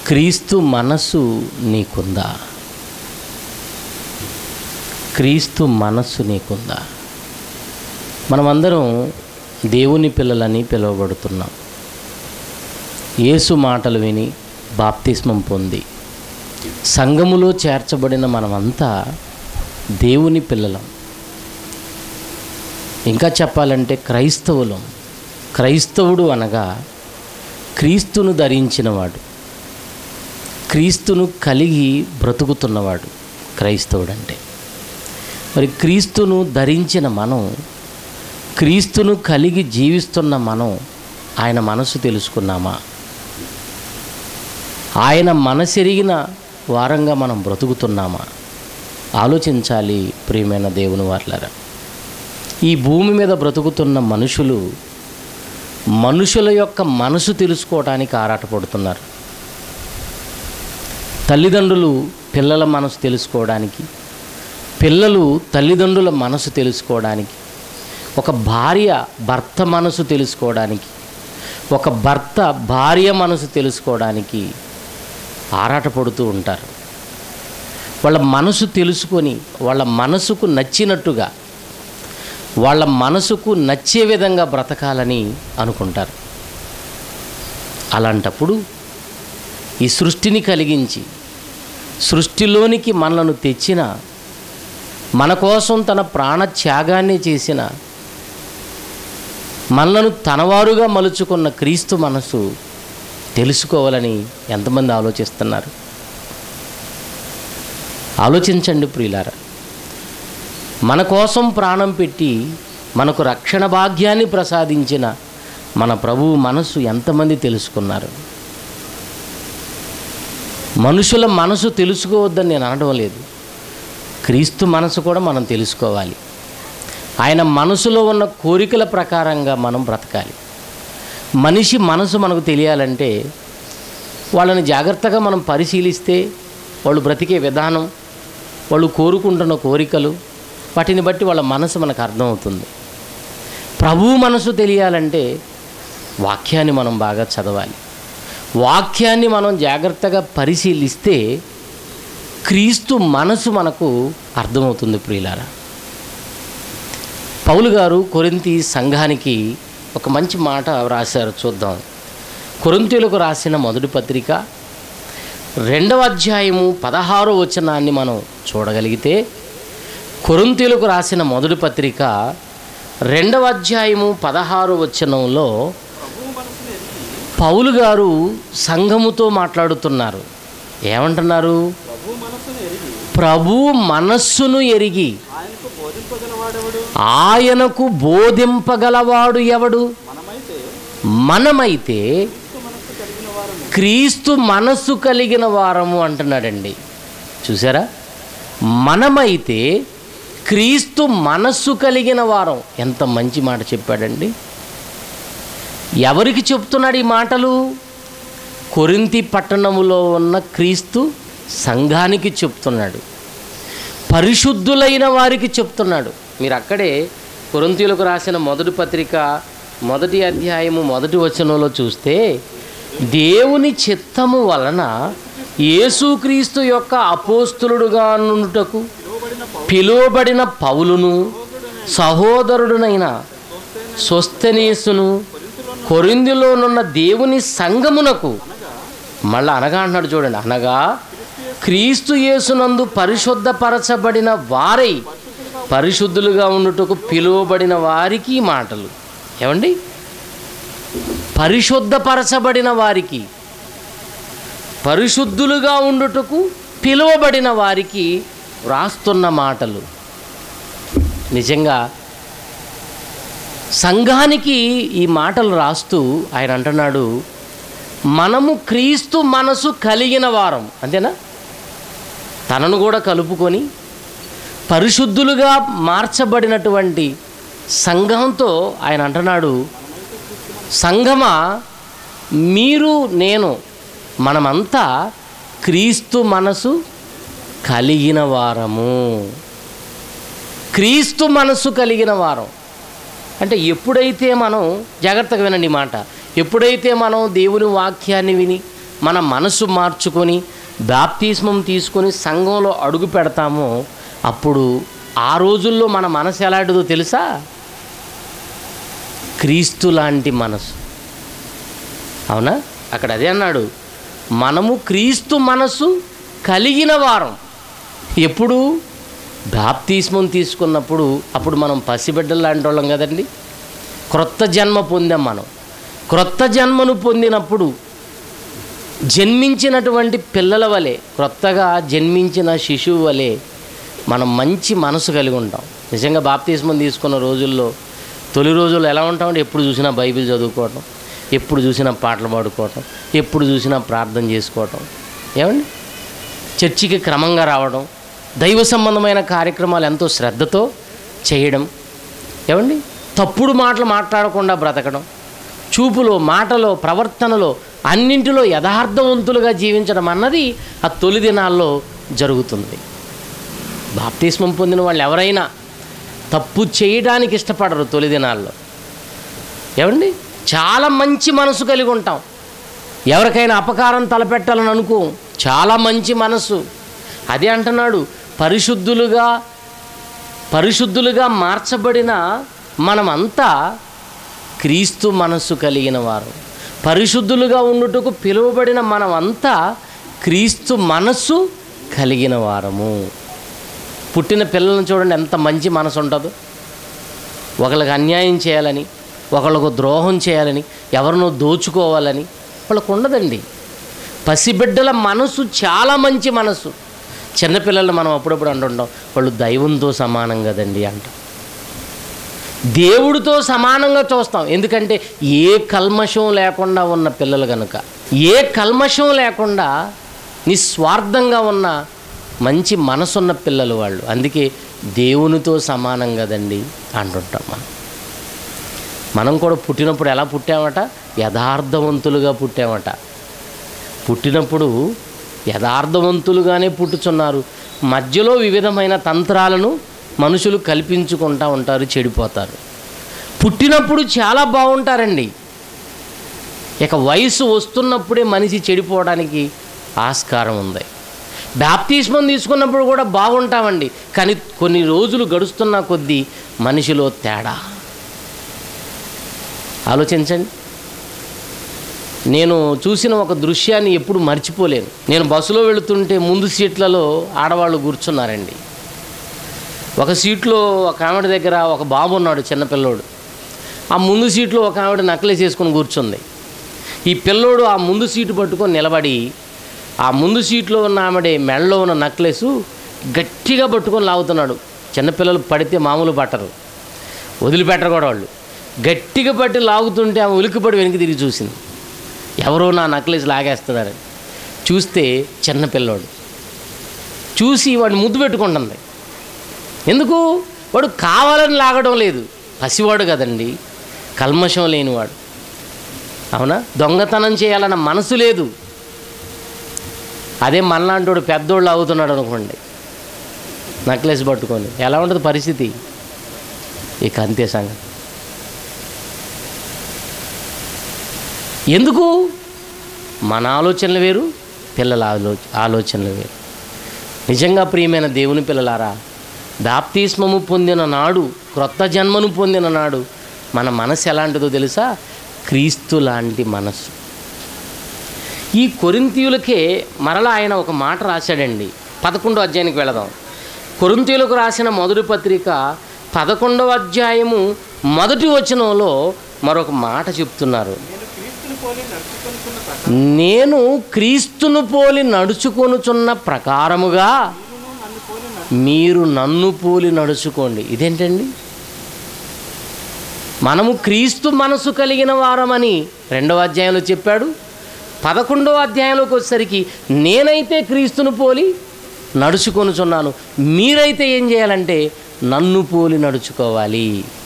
క్రీస్తు మనస్సు నీకుందా క్రీస్తు మనస్సు నీకుందా మనమందరం దేవుని పిల్లలని పిలువబడుతున్నాం యేసు మాటలు విని బాప్తిస్మం పొంది సంఘములో చేర్చబడిన మనమంతా దేవుని పిల్లలం ఇంకా చెప్పాలంటే క్రైస్తవులం క్రైస్తవుడు అనగా క్రీస్తును ధరించినవాడు క్రీస్తును కలిగి బ్రతుకుతున్నవాడు క్రైస్తవుడు అంటే మరి క్రీస్తును ధరించిన మనం క్రీస్తును కలిగి జీవిస్తున్న మనం ఆయన మనసు తెలుసుకున్నామా ఆయన మనసెరిగిన వారంగా మనం బ్రతుకుతున్నామా ఆలోచించాలి ప్రియమైన దేవుని వార్లరా ఈ భూమి మీద బ్రతుకుతున్న మనుషులు మనుషుల యొక్క మనసు తెలుసుకోవడానికి ఆరాటపడుతున్నారు తల్లిదండ్రులు పిల్లల మనసు తెలుసుకోవడానికి పిల్లలు తల్లిదండ్రుల మనసు తెలుసుకోవడానికి ఒక భార్య భర్త మనసు తెలుసుకోవడానికి ఒక భర్త భార్య మనసు తెలుసుకోవడానికి ఆరాటపడుతూ ఉంటారు వాళ్ళ మనసు తెలుసుకొని వాళ్ళ మనసుకు నచ్చినట్టుగా వాళ్ళ మనసుకు నచ్చే విధంగా బ్రతకాలని అనుకుంటారు అలాంటప్పుడు ఈ సృష్టిని కలిగించి సృష్టిలోనికి మనలను తెచ్చిన మన కోసం తన ప్రాణ త్యాగాన్ని చేసిన మనలను తనవారుగా మలుచుకున్న క్రీస్తు మనసు తెలుసుకోవాలని ఎంతమంది ఆలోచిస్తున్నారు ఆలోచించండి ప్రియులారా మన కోసం ప్రాణం పెట్టి మనకు రక్షణ భాగ్యాన్ని ప్రసాదించిన మన ప్రభువు మనసు ఎంతమంది తెలుసుకున్నారు మనుషుల మనసు తెలుసుకోవద్దని నేను అనడం లేదు క్రీస్తు మనసు కూడా మనం తెలుసుకోవాలి ఆయన మనసులో ఉన్న కోరికల ప్రకారంగా మనం బ్రతకాలి మనిషి మనసు మనకు తెలియాలంటే వాళ్ళని జాగ్రత్తగా మనం పరిశీలిస్తే వాళ్ళు బ్రతికే విధానం వాళ్ళు కోరుకుంటున్న కోరికలు వాటిని బట్టి వాళ్ళ మనసు మనకు అర్థమవుతుంది ప్రభువు మనసు తెలియాలంటే వాక్యాన్ని మనం బాగా చదవాలి వాక్యాన్ని మనం జాగ్రత్తగా పరిశీలిస్తే క్రీస్తు మనసు మనకు అర్థమవుతుంది ప్రియులారా పౌలు గారు కొరింతి సంఘానికి ఒక మంచి మాట రాశారు చూద్దాం కొరింతీలకు రాసిన మొదటి పత్రిక రెండవ అధ్యాయము పదహారో వచనాన్ని మనం చూడగలిగితే కొరింతీలకు రాసిన మొదటి పత్రిక రెండవ అధ్యాయము పదహారో వచనంలో పౌలు గారు సంఘముతో మాట్లాడుతున్నారు ఏమంటున్నారు ప్రభు మనసును ఎరిగి ప్రభు మనస్సును ఎరిగి ఆయనకు బోధింపగలవాడెవడు ఆయనకు బోధింపగలవాడు ఎవడు మనమైతే మనమైతే క్రీస్తు మనస్సు కలిగిన వారము క్రీస్తు మనస్సు కలిగిన వారము అంటున్నాడండి చూసారా మనమైతే క్రీస్తు మనస్సు కలిగిన వారం ఎంత మంచి మాట చెప్పాడండి ఎవరికి చెప్తున్నాడు ఈ మాటలు కొరింతి పట్టణములో ఉన్న క్రీస్తు సంఘానికి చెప్తున్నాడు పరిశుద్ధులైన వారికి చెప్తున్నాడు మీరు అక్కడే కొరింతీలకు రాసిన మొదటి పత్రిక మొదటి అధ్యాయము మొదటి వచనంలో చూస్తే దేవుని చిత్తము వలన యేసుక్రీస్తు యొక్క అపోస్తులుడుగా నుండుటకు పిలువబడిన పౌలును సహోదరుడునైన స్వస్థనీసును కొరిందిలోనున్న దేవుని సంగమునకు మళ్ళా అనగా అంటున్నాడు చూడండి అనగా క్రీస్తు యేసునందు పరిశుద్ధపరచబడిన వారై పరిశుద్ధులుగా ఉండుటకు పిలువబడిన వారికి ఈ మాటలు ఏమండి పరిశుద్ధపరచబడిన వారికి పరిశుద్ధులుగా ఉండుటకు పిలువబడిన వారికి వ్రాస్తున్న మాటలు నిజంగా సంఘానికి ఈ మాటలు రాస్తూ ఆయన అంటున్నాడు మనము క్రీస్తు మనసు కలిగిన వారం అంతేనా తనను కూడా కలుపుకొని పరిశుద్ధులుగా మార్చబడినటువంటి సంఘంతో ఆయన అంటున్నాడు సంఘమా మీరు నేను మనమంతా క్రీస్తు మనసు కలిగిన వారము క్రీస్తు మనసు కలిగిన వారం అంటే ఎప్పుడైతే మనం జాగ్రత్తగా వినండి ఈ మాట ఎప్పుడైతే మనం దేవుని వాక్యాన్ని విని మన మనసు మార్చుకొని బాప్తిస్మం తీసుకొని సంఘంలో అడుగు పెడతామో అప్పుడు ఆ రోజుల్లో మన మనసు ఎలాంటిదో తెలుసా క్రీస్తు లాంటి మనసు అవునా అక్కడ అదే అన్నాడు మనము క్రీస్తు మనసు కలిగిన వారం ఎప్పుడు బాప్తిస్మం తీసుకున్నప్పుడు అప్పుడు మనం పసిబిడ్డలు లాంటి వాళ్ళం కదండి క్రొత్త జన్మ పొందాం మనం క్రొత్త జన్మను పొందినప్పుడు జన్మించినటువంటి పిల్లల వలె క్రొత్తగా జన్మించిన శిశువు వలె మనం మంచి మనసు కలిగి ఉంటాం నిజంగా బాప్తిస్మం తీసుకున్న రోజుల్లో తొలి రోజుల్లో ఎలా ఉంటామంటే ఎప్పుడు చూసినా బైబిల్ చదువుకోవటం ఎప్పుడు చూసినా పాటలు పాడుకోవటం ఎప్పుడు చూసినా ప్రార్థన చేసుకోవటం ఏమండి చర్చికి క్రమంగా రావడం దైవ సంబంధమైన కార్యక్రమాలు ఎంతో శ్రద్ధతో చేయడం ఏమండి తప్పుడు మాటలు మాట్లాడకుండా బ్రతకడం చూపులో మాటలో ప్రవర్తనలో అన్నింటిలో యథార్థవంతులుగా జీవించడం అన్నది ఆ తొలి దినాల్లో జరుగుతుంది బాప్తిస్మం పొందిన వాళ్ళు ఎవరైనా తప్పు చేయడానికి ఇష్టపడరు తొలి దినాల్లో ఏమండి చాలా మంచి మనసు కలిగి ఉంటాం ఎవరికైనా అపకారం తలపెట్టాలని అనుకో చాలా మంచి మనసు అదే అంటున్నాడు పరిశుద్ధులుగా పరిశుద్ధులుగా మార్చబడిన మనమంతా క్రీస్తు మనస్సు కలిగిన వారు పరిశుద్ధులుగా ఉండుటకు పిలువబడిన మనమంతా క్రీస్తు మనస్సు కలిగిన వారము పుట్టిన పిల్లలను చూడండి ఎంత మంచి మనసు ఉంటుందో ఒకళ్ళకి అన్యాయం చేయాలని ఒకళ్ళకు ద్రోహం చేయాలని ఎవరినో దోచుకోవాలని వాళ్ళకు ఉండదండి పసిబిడ్డల మనసు చాలా మంచి మనసు చిన్నపిల్లలు మనం అప్పుడప్పుడు అంటుంటాం వాళ్ళు దైవంతో సమానం కదండి అంటాం దేవుడితో సమానంగా చూస్తాం ఎందుకంటే ఏ కల్మషం లేకుండా ఉన్న పిల్లలు కనుక ఏ కల్మషం లేకుండా నిస్వార్థంగా ఉన్న మంచి మనసున్న పిల్లలు వాళ్ళు అందుకే దేవునితో సమానం కదండి అంటుంటాం మనం మనం కూడా పుట్టినప్పుడు ఎలా పుట్టామట యథార్థవంతులుగా పుట్టామట పుట్టినప్పుడు యథార్థవంతులుగానే పుట్టుచున్నారు మధ్యలో వివిధమైన తంత్రాలను మనుషులు కల్పించుకుంటూ ఉంటారు చెడిపోతారు పుట్టినప్పుడు చాలా బాగుంటారండి ఇక వయసు వస్తున్నప్పుడే మనిషి చెడిపోవడానికి ఆస్కారం ఉంది బ్యాప్తిస్మం తీసుకున్నప్పుడు కూడా బాగుంటామండి కానీ కొన్ని రోజులు గడుస్తున్న కొద్దీ మనిషిలో తేడా ఆలోచించండి నేను చూసిన ఒక దృశ్యాన్ని ఎప్పుడు మర్చిపోలేను నేను బస్సులో వెళుతుంటే ముందు సీట్లలో ఆడవాళ్ళు కూర్చున్నారండి ఒక సీట్లో ఒక ఆవిడ దగ్గర ఒక బాబు ఉన్నాడు చిన్నపిల్లోడు ఆ ముందు సీట్లో ఒక ఆవిడ నక్లెస్ వేసుకొని కూర్చుంది ఈ పిల్లోడు ఆ ముందు సీటు పట్టుకొని నిలబడి ఆ ముందు సీట్లో ఉన్న ఆమెడి మెడలో ఉన్న నక్లెస్ గట్టిగా పట్టుకొని లాగుతున్నాడు చిన్నపిల్లలు పడితే మామూలు పట్టరు వదిలిపెట్టరు కూడా వాళ్ళు గట్టిగా పట్టి లాగుతుంటే ఆమె ఉలిక్కిపడి వెనక్కి తిరిగి చూసింది ఎవరో నా నక్లెస్ లాగేస్తున్నారని చూస్తే చిన్న పిల్లోడు చూసి వాడిని ముద్దు పెట్టుకుంటుంది ఎందుకు వాడు కావాలని లాగడం లేదు పసివాడు కదండి కల్మషం లేనివాడు అవునా దొంగతనం చేయాలన్న మనసు లేదు అదే మనలాంటోడు పెద్దోళ్ళు అవుతున్నాడు అనుకోండి నక్లెస్ పట్టుకొని ఎలా ఉంటుంది పరిస్థితి ఇక అంతే సంగతి ఎందుకు మన ఆలోచనలు వేరు పిల్లల ఆలో ఆలోచనలు వేరు నిజంగా ప్రియమైన దేవుని పిల్లలారా బాప్తిస్మము పొందిన నాడు క్రొత్త జన్మను పొందిన నాడు మన మనసు ఎలాంటిదో తెలుసా క్రీస్తు లాంటి మనసు ఈ కొరింతీయులకే మరలా ఆయన ఒక మాట రాశాడండి పదకొండో అధ్యాయానికి వెళదాం కొరింతీయులకు రాసిన మొదటి పత్రిక పదకొండవ అధ్యాయము మొదటి వచనంలో మరొక మాట చెప్తున్నారు నేను క్రీస్తును పోలి నడుచుకొనుచున్న నేను క్రీస్తును పోలి నడుచుకొనుచున్న ప్రకారముగా ప్రకారముగా మీరును నన్ను పోలి మీరు నడుచు- నన్ను పోలి నడుచుకోండి ఇదేంటండి మనము క్రీస్తు మనసు కలిగిన వారమని రెండవ అధ్యాయంలో చెప్పాడు పదకొండవ అధ్యాయంలోకి వచ్చేసరికి నేనైతే క్రీస్తును పోలి నడుచుకొనుచున్నాను మీరైతే ఏం చేయాలంటే నన్ను పోలి నడుచుకోవాలి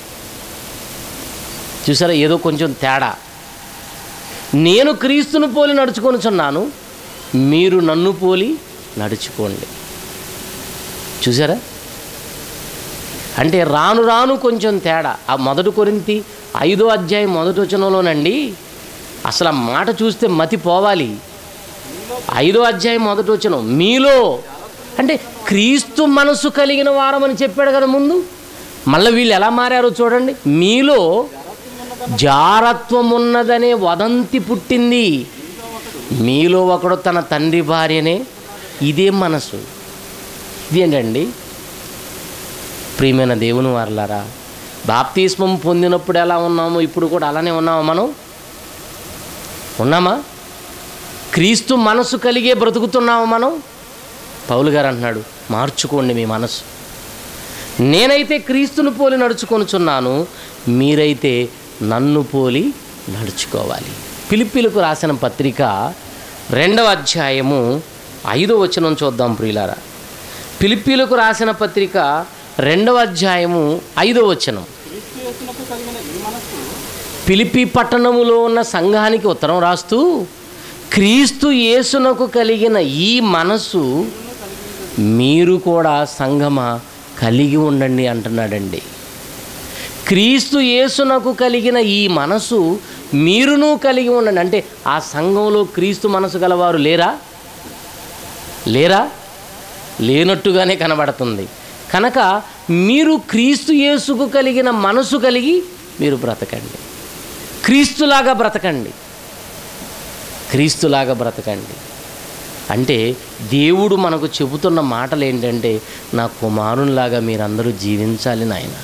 చూసారా ఏదో కొంచెం తేడా నేను క్రీస్తును పోలి నడుచుకొనుచున్నాను మీరు నన్ను పోలి నడుచుకోండి చూసారా అంటే రాను రాను కొంచెం తేడా ఆ మొదటి కొరింతి ఐదో అధ్యాయం మొదటి వచనంలోనండి అసలు ఆ మాట చూస్తే మతి పోవాలి ఐదో అధ్యాయం మొదటి వచ్చిన మీలో అంటే క్రీస్తు మనసు కలిగిన వారమని చెప్పాడు కదా ముందు మళ్ళీ వీళ్ళు ఎలా మారారో చూడండి మీలో జారత్వం ఉన్నదనే వదంతి పుట్టింది మీలో ఒకడు తన తండ్రి భార్యనే ఇదే మనసు ఇదేంటండి ప్రియమైన దేవుని వారలారా బాప్తిస్మం పొందినప్పుడు ఎలా ఉన్నామో ఇప్పుడు కూడా అలానే ఉన్నామా మనం ఉన్నామా క్రీస్తు మనసు కలిగే బ్రతుకుతున్నామా మనం పౌలు గారు అంటున్నాడు మార్చుకోండి మీ మనసు నేనైతే క్రీస్తును పోలి నడుచుకొనుచున్నాను మీరైతే నన్ను పోలి నడుచుకోవాలి పిలిపిలకు రాసిన పత్రిక రెండవ అధ్యాయము ఐదో వచనం చూద్దాం ప్రియులారా పిలిపిలకు రాసిన పత్రిక రెండవ అధ్యాయము ఐదో వచనం క్రీస్తు యేసునకు కలిగిన ఈ మనస్సు పిలిపి పట్టణములో ఉన్న సంఘానికి ఉత్తరం రాస్తూ క్రీస్తు యేసునకు కలిగిన ఈ మనసు మీరు కూడా సంగమ కలిగి ఉండండి అంటున్నాడండి క్రీస్తు యేసునకు కలిగిన ఈ మనసు మీరును కలిగి ఉండండి అంటే ఆ సంఘంలో క్రీస్తు మనసు గలవారు లేరా లేరా లేనట్టుగానే కనబడుతుంది కనుక మీరు క్రీస్తు యేసుకు కలిగిన మనసు కలిగి మీరు బ్రతకండి క్రీస్తులాగా బ్రతకండి క్రీస్తులాగా బ్రతకండి అంటే దేవుడు మనకు చెబుతున్న మాటలు ఏంటంటే నా కుమారునిలాగా మీరందరూ జీవించాలి నాయన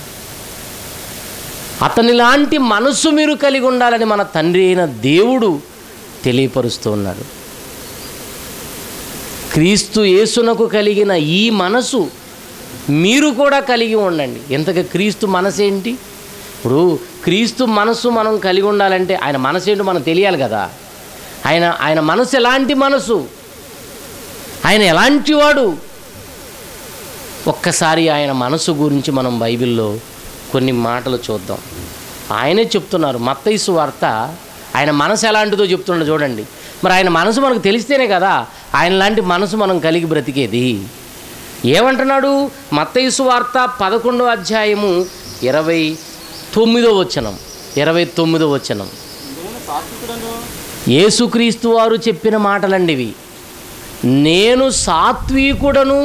అతనిలాంటి మనస్సు మీరు కలిగి ఉండాలని మన తండ్రి అయిన దేవుడు తెలియపరుస్తూ ఉన్నాడు క్రీస్తు యేసునకు కలిగిన ఈ మనసు మీరు కూడా కలిగి ఉండండి ఎంతగా క్రీస్తు మనసు ఏంటి ఇప్పుడు క్రీస్తు మనసు మనం కలిగి ఉండాలంటే ఆయన మనసు ఏంటో మనకు తెలియాలి కదా ఆయన ఆయన మనసు ఎలాంటి మనసు ఆయన ఎలాంటి వాడు ఒక్కసారి ఆయన మనసు గురించి మనం బైబిల్లో కొన్ని మాటలు చూద్దాం ఆయనే చెప్తున్నారు మత్తైసు వార్త ఆయన మనసు ఎలాంటిదో చెప్తున్నాడు చూడండి మరి ఆయన మనసు మనకు తెలిస్తేనే కదా ఆయన లాంటి మనసు మనం కలిగి బ్రతికేది ఏమంటున్నాడు మత్తైసు వార్త పదకొండో అధ్యాయము ఇరవై తొమ్మిదో వచనం ఇరవై తొమ్మిదో వచనం నేను సాత్వికుడను యేసుక్రీస్తు వారు చెప్పిన మాటలండి ఇవి నేను సాత్వికుడను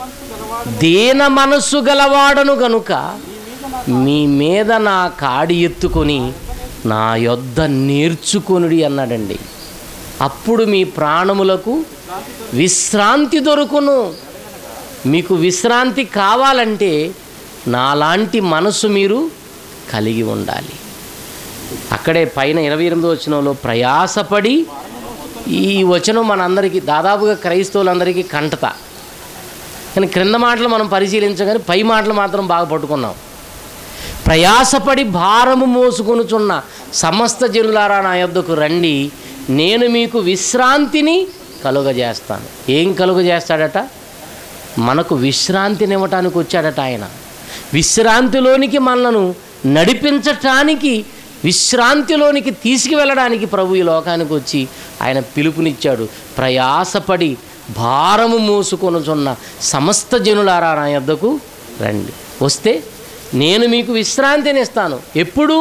దీన మనస్సు గలవాడను గనుక మీ మీద నా కాడి ఎత్తుకొని నా యొద్ద నేర్చుకొనుడి అన్నాడండి అప్పుడు మీ ప్రాణములకు విశ్రాంతి దొరుకును మీకు విశ్రాంతి కావాలంటే నాలాంటి మనసు మీరు కలిగి ఉండాలి అక్కడే పైన ఇరవై ఎనిమిదో వచనంలో ప్రయాసపడి ఈ వచనం మనందరికీ దాదాపుగా క్రైస్తవులందరికీ కంటత కానీ క్రింద మాటలు మనం పరిశీలించగానే పై మాటలు మాత్రం బాగా పట్టుకున్నాం ప్రయాసపడి భారము మోసుకొనుచున్న సమస్త జనులారా నా యొద్దకు రండి నేను మీకు విశ్రాంతిని కలుగజేస్తాను ఏం కలుగజేస్తాడట మనకు విశ్రాంతినివ్వటానికి వచ్చాడట ఆయన విశ్రాంతిలోనికి మనలను నడిపించటానికి విశ్రాంతిలోనికి తీసుకువెళ్ళడానికి ప్రభు ఈ లోకానికి వచ్చి ఆయన పిలుపునిచ్చాడు ప్రయాసపడి భారము మోసుకొనుచున్న సమస్త జనులారా నా యొద్దకు రండి వస్తే నేను మీకు విశ్రాంతిని ఇస్తాను ఎప్పుడు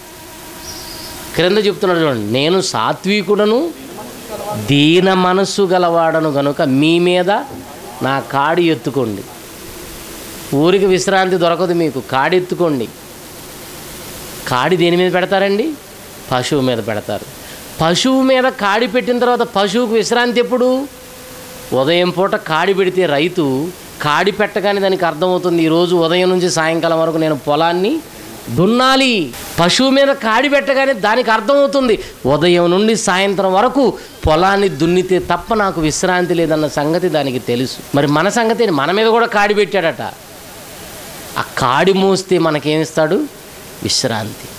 క్రింద చెప్తున్నాడు చూడండి నేను సాత్వికుడను దీన మనస్సు గలవాడను గనుక మీ మీద నా కాడి ఎత్తుకోండి ఊరికి విశ్రాంతి దొరకదు మీకు కాడి ఎత్తుకోండి కాడి దేని మీద పెడతారండి పశువు మీద పెడతారు పశువు మీద కాడి పెట్టిన తర్వాత పశువుకు విశ్రాంతి ఎప్పుడు ఉదయం పూట కాడి పెడితే రైతు కాడి పెట్టగానే దానికి అర్థమవుతుంది ఈరోజు ఉదయం నుంచి సాయంకాలం వరకు నేను పొలాన్ని దున్నాలి పశువు మీద కాడి పెట్టగానే దానికి అర్థమవుతుంది ఉదయం నుండి సాయంత్రం వరకు పొలాన్ని దున్నితే తప్ప నాకు విశ్రాంతి లేదన్న సంగతి దానికి తెలుసు మరి మన సంగతి ఏంటి? మన మీద కూడా కాడి పెట్టాడట ఆ కాడి మోస్తే మనకేమిస్తాడు విశ్రాంతి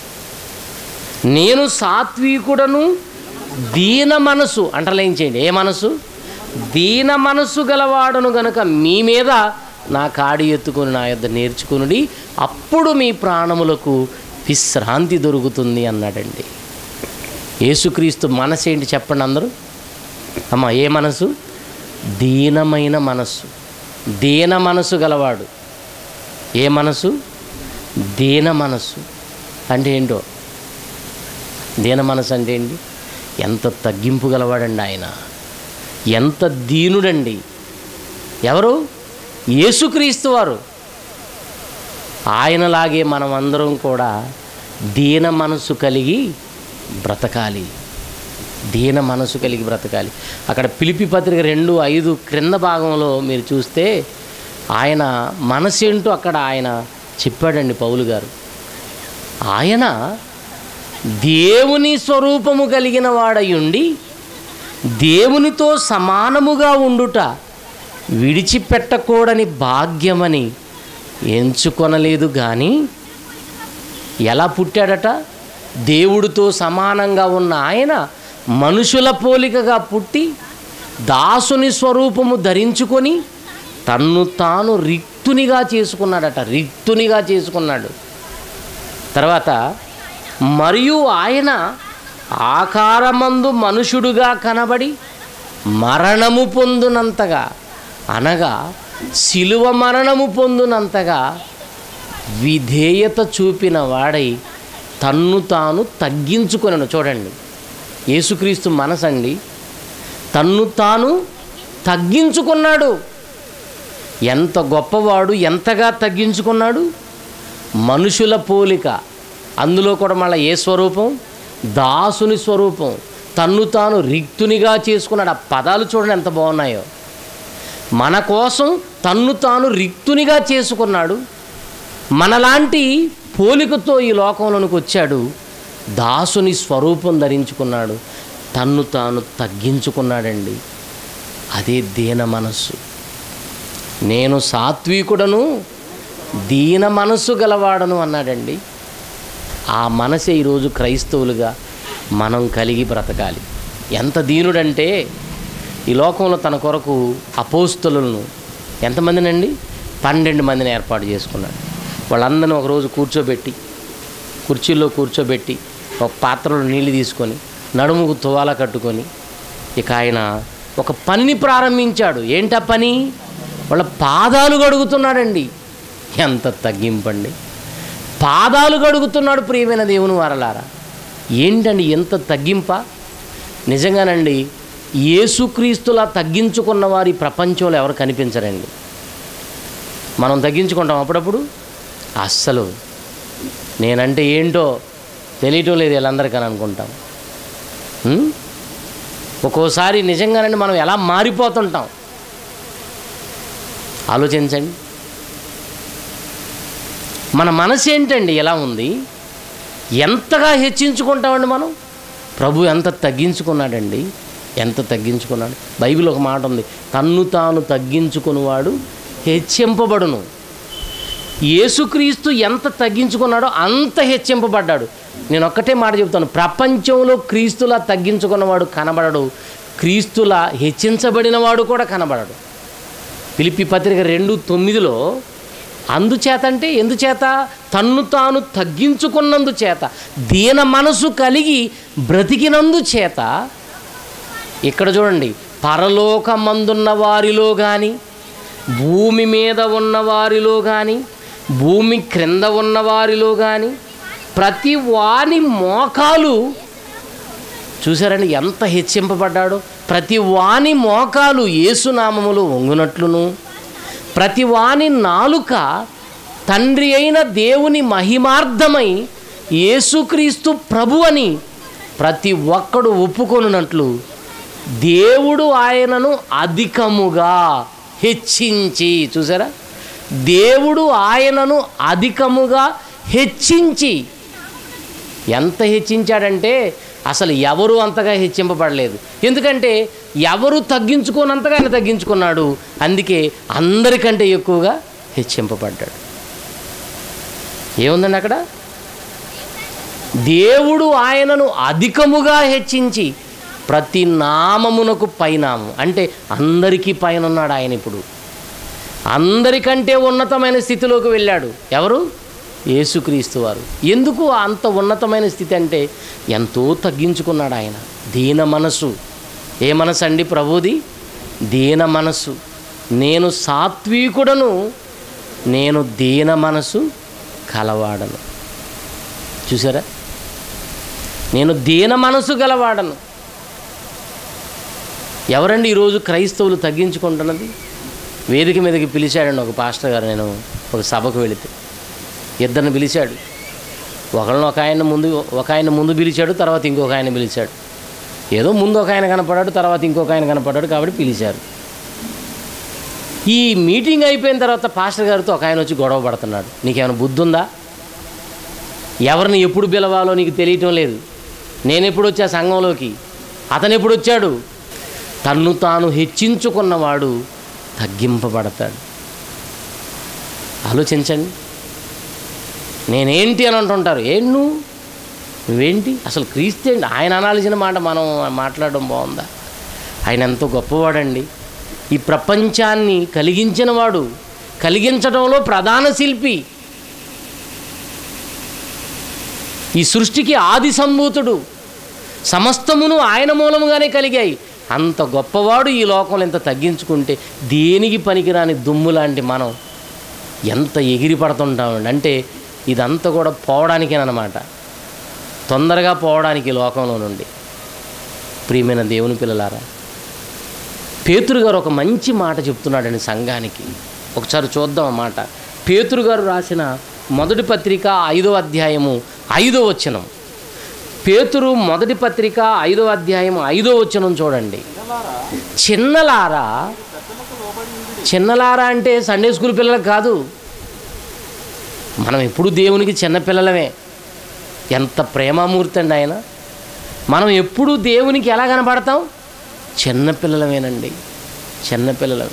నేను సాత్వికుడను దీన మనసు అంటర్లయించేయండి ఏ మనసు దీన మనసు గలవాడను గనుక మీ మీద నా కాడి ఎత్తుకొని నా యొద్ద నేర్చుకునుడి అప్పుడు మీ ప్రాణములకు విశ్రాంతి దొరుకుతుంది అన్నాడండి యేసుక్రీస్తు మనసు ఏంటి చెప్పండి అందరూ అమ్మ ఏ మనసు దీనమైన మనస్సు దీన మనసు గలవాడు ఏ మనసు దీన మనసు అంటే ఏంటో దీన మనసు అంటే ఏంటి ఎంత తగ్గింపు గలవాడండి ఆయన ఎంత దీనుడండి ఎవరు యేసుక్రీస్తు వారు ఆయనలాగే మనం అందరం కూడా దీన మనసు కలిగి బ్రతకాలి దీన మనసు కలిగి బ్రతకాలి అక్కడ పిలిపి పత్రిక రెండు ఐదు క్రింద భాగంలో మీరు చూస్తే ఆయన మనసేంటో అక్కడ ఆయన చెప్పాడండి పౌలు గారు ఆయన దేవుని స్వరూపము కలిగిన వాడయుండి దేవునితో సమానముగా ఉండుట విడిచిపెట్టకూడని భాగ్యమని ఎంచుకొనలేదు కానీ ఎలా పుట్టాడట దేవుడితో సమానంగా ఉన్న ఆయన మనుషుల పోలికగా పుట్టి దాసుని స్వరూపము ధరించుకొని తన్ను తాను రిక్తునిగా చేసుకున్నాడట రిక్తునిగా చేసుకున్నాడు తర్వాత మరియు ఆయన ఆకారమందు మనుషుడుగా కనబడి మరణము పొందునంతగా అనగా శిలువ మరణము పొందునంతగా విధేయత చూపిన వాడై తన్ను తాను తగ్గించుకొనను చూడండి యేసుక్రీస్తు మనసండి తన్ను తాను తగ్గించుకున్నాడు ఎంత గొప్పవాడు ఎంతగా తగ్గించుకున్నాడు మనుషుల పోలిక అందులో కూడా మళ్ళీ ఏ స్వరూపం దాసుని స్వరూపం తన్ను తాను రిక్తునిగా చేసుకున్నాడు ఆ పదాలు చూడండి ఎంత బాగున్నాయో మన కోసం తన్ను తాను రిక్తునిగా చేసుకున్నాడు మనలాంటి పోలికతో ఈ లోకంలోనికి వచ్చాడు దాసుని స్వరూపం ధరించుకున్నాడు తన్ను తాను తగ్గించుకున్నాడండి అదే దీన మనస్సు నేను సాత్వికుడను దీన మనస్సు గలవాడను అన్నాడండి ఆ మనసే ఈరోజు క్రైస్తవులుగా మనం కలిగి బ్రతకాలి ఎంత దీనుడంటే ఈ లోకంలో తన కొరకు అపోస్తులను ఎంతమందినండి పన్నెండు మందిని ఏర్పాటు చేసుకున్నాడు వాళ్ళందరినీ ఒకరోజు కూర్చోబెట్టి కుర్చీల్లో కూర్చోబెట్టి ఒక పాత్రలో నీళ్ళు తీసుకొని నడుముకు తువాల కట్టుకొని ఇక ఆయన ఒక పనిని ప్రారంభించాడు ఏంటా పని వాళ్ళ పాదాలు గడుగుతున్నాడండి ఎంత తగ్గింపండి పాదాలు గడుగుతున్నాడు ప్రియమైన దేవుని వారలారా ఏంటండి ఎంత తగ్గింప నిజంగానండి యేసుక్రీస్తులా తగ్గించుకున్న వారి ప్రపంచంలో ఎవరు కనిపించరండి మనం తగ్గించుకుంటాం అప్పుడప్పుడు అస్సలు నేనంటే ఏంటో తెలియటం లేదు వీళ్ళందరికీ అని అనుకుంటాం ఉం? ఒక్కోసారి నిజంగానండి మనం ఎలా మారిపోతుంటాం ఆలోచించండి మన మనసు ఏంటండి ఎలా ఉంది ఎంతగా హెచ్చించుకుంటామండి మనం ప్రభు ఎంత తగ్గించుకున్నాడండి ఎంత తగ్గించుకున్నాడు బైబిల్ ఒక మాట ఉంది తన్ను తాను తగ్గించుకున్నవాడు హెచ్చింపబడును యేసుక్రీస్తు ఎంత తగ్గించుకున్నాడో అంత హెచ్చింపబడ్డాడు నేను ఒక్కటే మాట చెప్తాను ప్రపంచంలో క్రీస్తులా తగ్గించుకున్నవాడు కనబడడు క్రీస్తులా హెచ్చించబడినవాడు కూడా కనబడడు పిలిపి పత్రిక రెండు తొమ్మిదిలో అందుచేత అంటే ఎందుచేత తన్ను తాను తగ్గించుకున్నందు చేత దీన మనసు కలిగి బ్రతికినందు చేత ఇక్కడ చూడండి పరలోకమందున్న వారిలో కానీ భూమి మీద ఉన్న వారిలో కానీ భూమి క్రింద ఉన్న వారిలో కానీ ప్రతి వాని మోకాలు చూసారండి ఎంత హెచ్చింపబడ్డాడో ప్రతి వాని మోకాలు యేసునామములు వంగునట్లును ప్రతి వాని నాలుక తండ్రి అయిన దేవుని మహిమార్థమై యేసుక్రీస్తు ప్రభు అని ప్రతి ఒక్కడు ఒప్పుకొనున్నట్లు దేవుడు ఆయనను అధికముగా హెచ్చించి చూసారా దేవుడు ఆయనను అధికముగా హెచ్చించి ఎంత హెచ్చించాడంటే అసలు ఎవరు అంతగా హెచ్చింపబడలేదు ఎందుకంటే ఎవరు తగ్గించుకోనంతగా ఆయన తగ్గించుకున్నాడు అందుకే అందరికంటే ఎక్కువగా హెచ్చింపబడ్డాడు ఏముందండి అక్కడ దేవుడు ఆయనను అధికముగా హెచ్చించి ప్రతి నామమునకు పైనామం అంటే అందరికీ పైన ఉన్నాడు ఆయన ఇప్పుడు అందరికంటే ఉన్నతమైన స్థితిలోకి వెళ్ళాడు ఎవరు యేసుక్రీస్తు వారు ఎందుకు అంత ఉన్నతమైన స్థితి అంటే ఎంతో తగ్గించుకున్నాడు ఆయన దీన మనసు ఏ మనసు అండి ప్రభుది దీన మనసు నేను సాత్వికుడను నేను దీన మనసు కలవాడను చూసారా నేను దీన మనసు గలవాడను ఎవరండి ఈరోజు క్రైస్తవులు తగ్గించుకుంటున్నది వేదిక మీదకి పిలిచాడండి ఒక పాస్టర్ గారు నేను ఒక సభకు వెళితే ఇద్దరిని పిలిచాడు ఒకళ్ళని ఒక ఆయన ముందు ఒక ఆయన ముందు పిలిచాడు తర్వాత ఇంకొక ఆయన పిలిచాడు ఏదో ముందు ఒక ఆయన కనపడ్డాడు తర్వాత ఇంకొక ఆయన కనపడ్డాడు కాబట్టి పిలిచారు ఈ మీటింగ్ అయిపోయిన తర్వాత పాస్టర్ గారితో ఒక ఆయన వచ్చి గొడవ పడుతున్నాడు నీకేమైనా బుద్ధి ఉందా ఎవరిని ఎప్పుడు పిలవాలో నీకు తెలియటం లేదు నేను ఎప్పుడు వచ్చా సంఘంలోకి అతను ఎప్పుడు వచ్చాడు తన్ను తాను హెచ్చించుకున్నవాడు తగ్గింపబడతాడు ఆలోచించండి నేనేంటి అని అంటుంటారు ఏం నువ్వు నువ్వేంటి అసలు క్రీస్తే ఆయన అనాల్సిన మాట మనం మాట్లాడడం బాగుందా ఆయన ఎంతో గొప్పవాడండి ఈ ప్రపంచాన్ని కలిగించిన వాడు కలిగించడంలో ప్రధాన శిల్పి ఈ సృష్టికి ఆది సంభూతుడు సమస్తమును ఆయన మూలముగానే కలిగాయి అంత గొప్పవాడు ఈ లోకంలో ఎంత తగ్గించుకుంటే దేనికి పనికిరాని దుమ్ము లాంటి మనం ఎంత ఎగిరి పడుతుంటామండి అంటే ఇదంతా కూడా పోవడానికేనమాట తొందరగా పోవడానికి ఈ లోకంలో నుండి ప్రియమైన దేవుని పిల్లలారా పేతురు గారు ఒక మంచి మాట చెప్తున్నాడండి సంఘానికి ఒకసారి చూద్దాం ఆ మాట పేతురు గారు రాసిన మొదటి పత్రిక ఐదో అధ్యాయము ఐదో వచనం పేతురు మొదటి పత్రిక ఐదో అధ్యాయం ఐదో వచనం చూడండి పిల్లలారా చిన్నలారా పెద్దలకు లోబడి ఉండి చిన్నలారా అంటే సండే స్కూల్ పిల్లలకు కాదు మనం ఎప్పుడు దేవునికి చిన్నపిల్లలమే ఎంత ప్రేమామూర్తి అండి ఆయన మనం ఎప్పుడు దేవునికి ఎలా కనపడతాం చిన్నపిల్లలమేనండి చిన్నపిల్లలం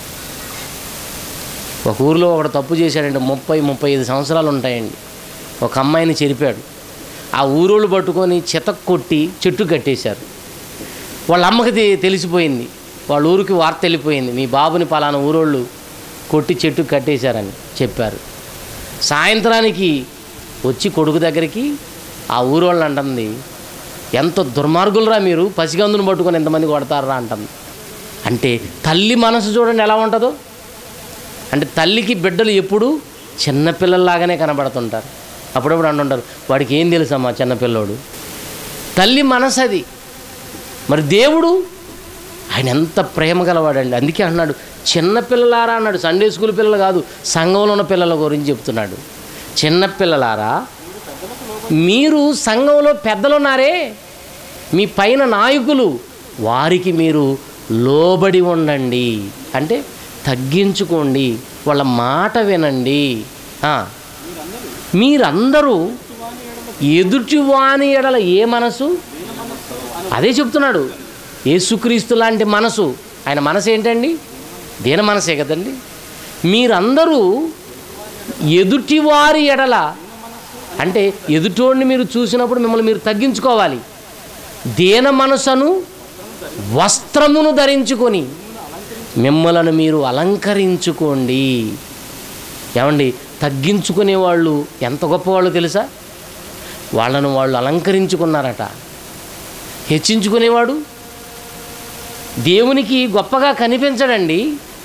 ఒక ఊరిలో ఒకడు తప్పు చేశాడండి ముప్పై ముప్పై ఐదు సంవత్సరాలు ఉంటాయండి ఒక అమ్మాయిని చెరిపాడు ఆ ఊరోళ్ళు పట్టుకొని చితక్ కొట్టి చెట్టు కట్టేశారు వాళ్ళ అమ్మకి తె- తెలిసిపోయింది వాళ్ళ ఊరికి వార్త వెళ్ళిపోయింది మీ బాబుని పలానా ఊరోళ్ళు కొట్టి చెట్టు కట్టేశారని చెప్పారు సాయంత్రానికి వచ్చి కొడుకు దగ్గరికి ఆ ఊరోళ్ళని అంటుంది ఎంత దుర్మార్గులరా మీరు పసిగందును పట్టుకొని ఎంతమంది కొడతారా అంటుంది అంటే తల్లి మనసు చూడండి ఎలా ఉంటుందో అంటే తల్లికి బిడ్డలు ఎప్పుడు చిన్నపిల్లల్లాగానే కనబడుతుంటారు అప్పుడప్పుడు అంటుంటారు వాడికి ఏం తెలుసమ్మా చిన్నపిల్లోడు తల్లి మనసు అది మరి దేవుడు ఆయన ఎంత ప్రేమ గలవాడండి అందుకే అన్నాడు చిన్నపిల్లలారా అన్నాడు సండే స్కూల్ పిల్లలు కాదు సంఘంలో ఉన్న పిల్లల గురించి చెప్తున్నాడు చిన్నపిల్లలారా మీరు సంఘంలో పెద్దలు ఉన్నారే మీ పైన నాయకులు వారికి మీరు లోబడి ఉండండి అంటే తగ్గించుకోండి వాళ్ళ మాట వినండి ఆ, మీరందరూ ఎదుటివాని ఎడల ఏ మనసు అదే చెప్తున్నాడు యేసుక్రీస్తు లాంటి మనసు ఆయన మనసు ఏంటండి దీన మనసే కదండి మీరందరూ ఎదుటివారి ఎడల అంటే ఎదుటోడిని మీరు చూసినప్పుడు మిమ్మల్ని మీరు తగ్గించుకోవాలి దేన మనసును వస్త్రమును ధరించుకొని మిమ్మలను మీరు అలంకరించుకోండి ఏమండి తగ్గించుకునే వాళ్ళు ఎంత గొప్పవాళ్ళు తెలుసా వాళ్ళను వాళ్ళు అలంకరించుకున్నారట హెచ్చించుకునేవాడు దేవునికి గొప్పగా కనిపించడండి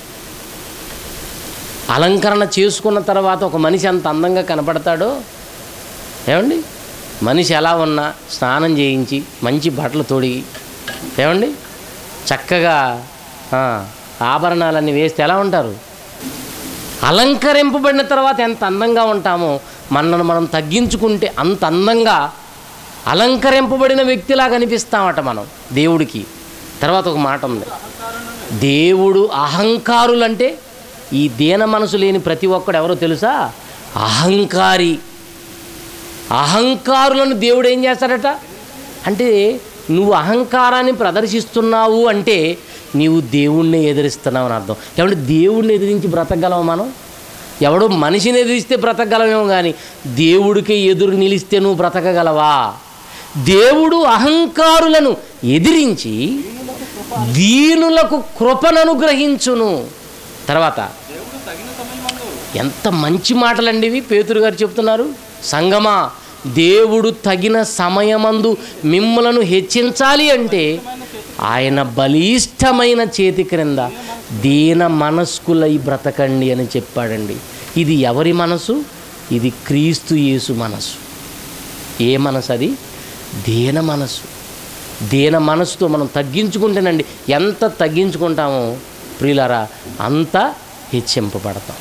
అలంకరణ చేసుకున్న తర్వాత ఒక మనిషి ఎంత అందంగా కనపడతాడో ఏమండి మనిషి ఎలా ఉన్నా స్నానం చేయించి మంచి బట్టలు తొడిగి ఏమండి చక్కగా ఆ, ఆభరణాలన్నీ వేస్తే ఎలా ఉంటారు అలంకరింపబడిన తర్వాత ఎంత అందంగా ఉంటామో మనల్ని మనం తగ్గించుకుంటే అంత అందంగా అలంకరింపబడిన వ్యక్తిలా కనిపిస్తామట మనం దేవుడికి తర్వాత ఒక మాట ఉంది దేవుడు అహంకారులంటే ఈ దీన మనసు లేని ప్రతి ఒక్కడు ఎవరో తెలుసా అహంకారి అహంకారులను దేవుడు ఏం చేస్తాడట అంటే నువ్వు అహంకారాన్ని ప్రదర్శిస్తున్నావు అంటే నీవు దేవుణ్ణి ఎదిరిస్తున్నావు అని అర్థం ఏమంటే దేవుణ్ణి ఎదిరించి బ్రతకగలము మనం ఎవడో మనిషిని ఎదిరిస్తే బ్రతకగలమేమో కానీ దేవుడికి ఎదురు నిలిస్తే నువ్వు బ్రతకగలవా దేవుడు అహంకారులను ఎదిరించి దీనులకు కృపను అనుగ్రహించును తర్వాత దేవుడు తగిన సమయమందు ఎంత మంచి మాటలండి ఇవి పేతురు గారు చెప్తున్నారు సంగమా దేవుడు తగిన సమయమందు మిమ్మలను హెచ్చించాలి అంటే ఆయన బలిష్టమైన చేతి క్రింద దీన మనస్కులై బ్రతకండి అని చెప్పాడండి ఇది ఎవరి మనసు ఇది క్రీస్తు యేసు మనసు ఏ మనసు అది దీన మనసు దీన మనసుతో మనం తగ్గించుకుంటేనండి ఎంత తగ్గించుకుంటామో ప్రియులారా అంత హెచ్చింపబడతాం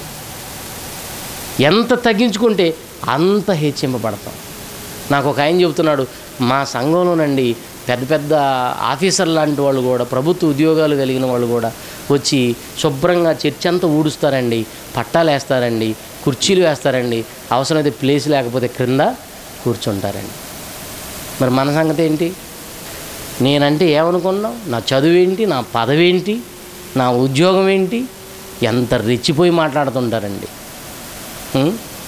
ఎంత తగ్గించుకుంటే అంత హెచ్చింపబడతాం నాకు ఒక ఆయన చెబుతున్నాడు మా సంఘంలోనండి పెద్ద పెద్ద ఆఫీసర్ లాంటి వాళ్ళు కూడా ప్రభుత్వ ఉద్యోగాలు కలిగిన వాళ్ళు కూడా వచ్చి శుభ్రంగా చర్చ్ అంతా ఊడుస్తారండి పట్టాలు వేస్తారండి కుర్చీలు వేస్తారండి అవసరమైతే ప్లేస్ లేకపోతే క్రింద కూర్చుంటారండి మరి మన సంగతి ఏంటి నేనంటే ఏమనుకున్నావు నా చదువు ఏంటి నా పదవి ఏంటి నా ఉద్యోగం ఏంటి ఎంత రెచ్చిపోయి మాట్లాడుతుంటారండి ఉం?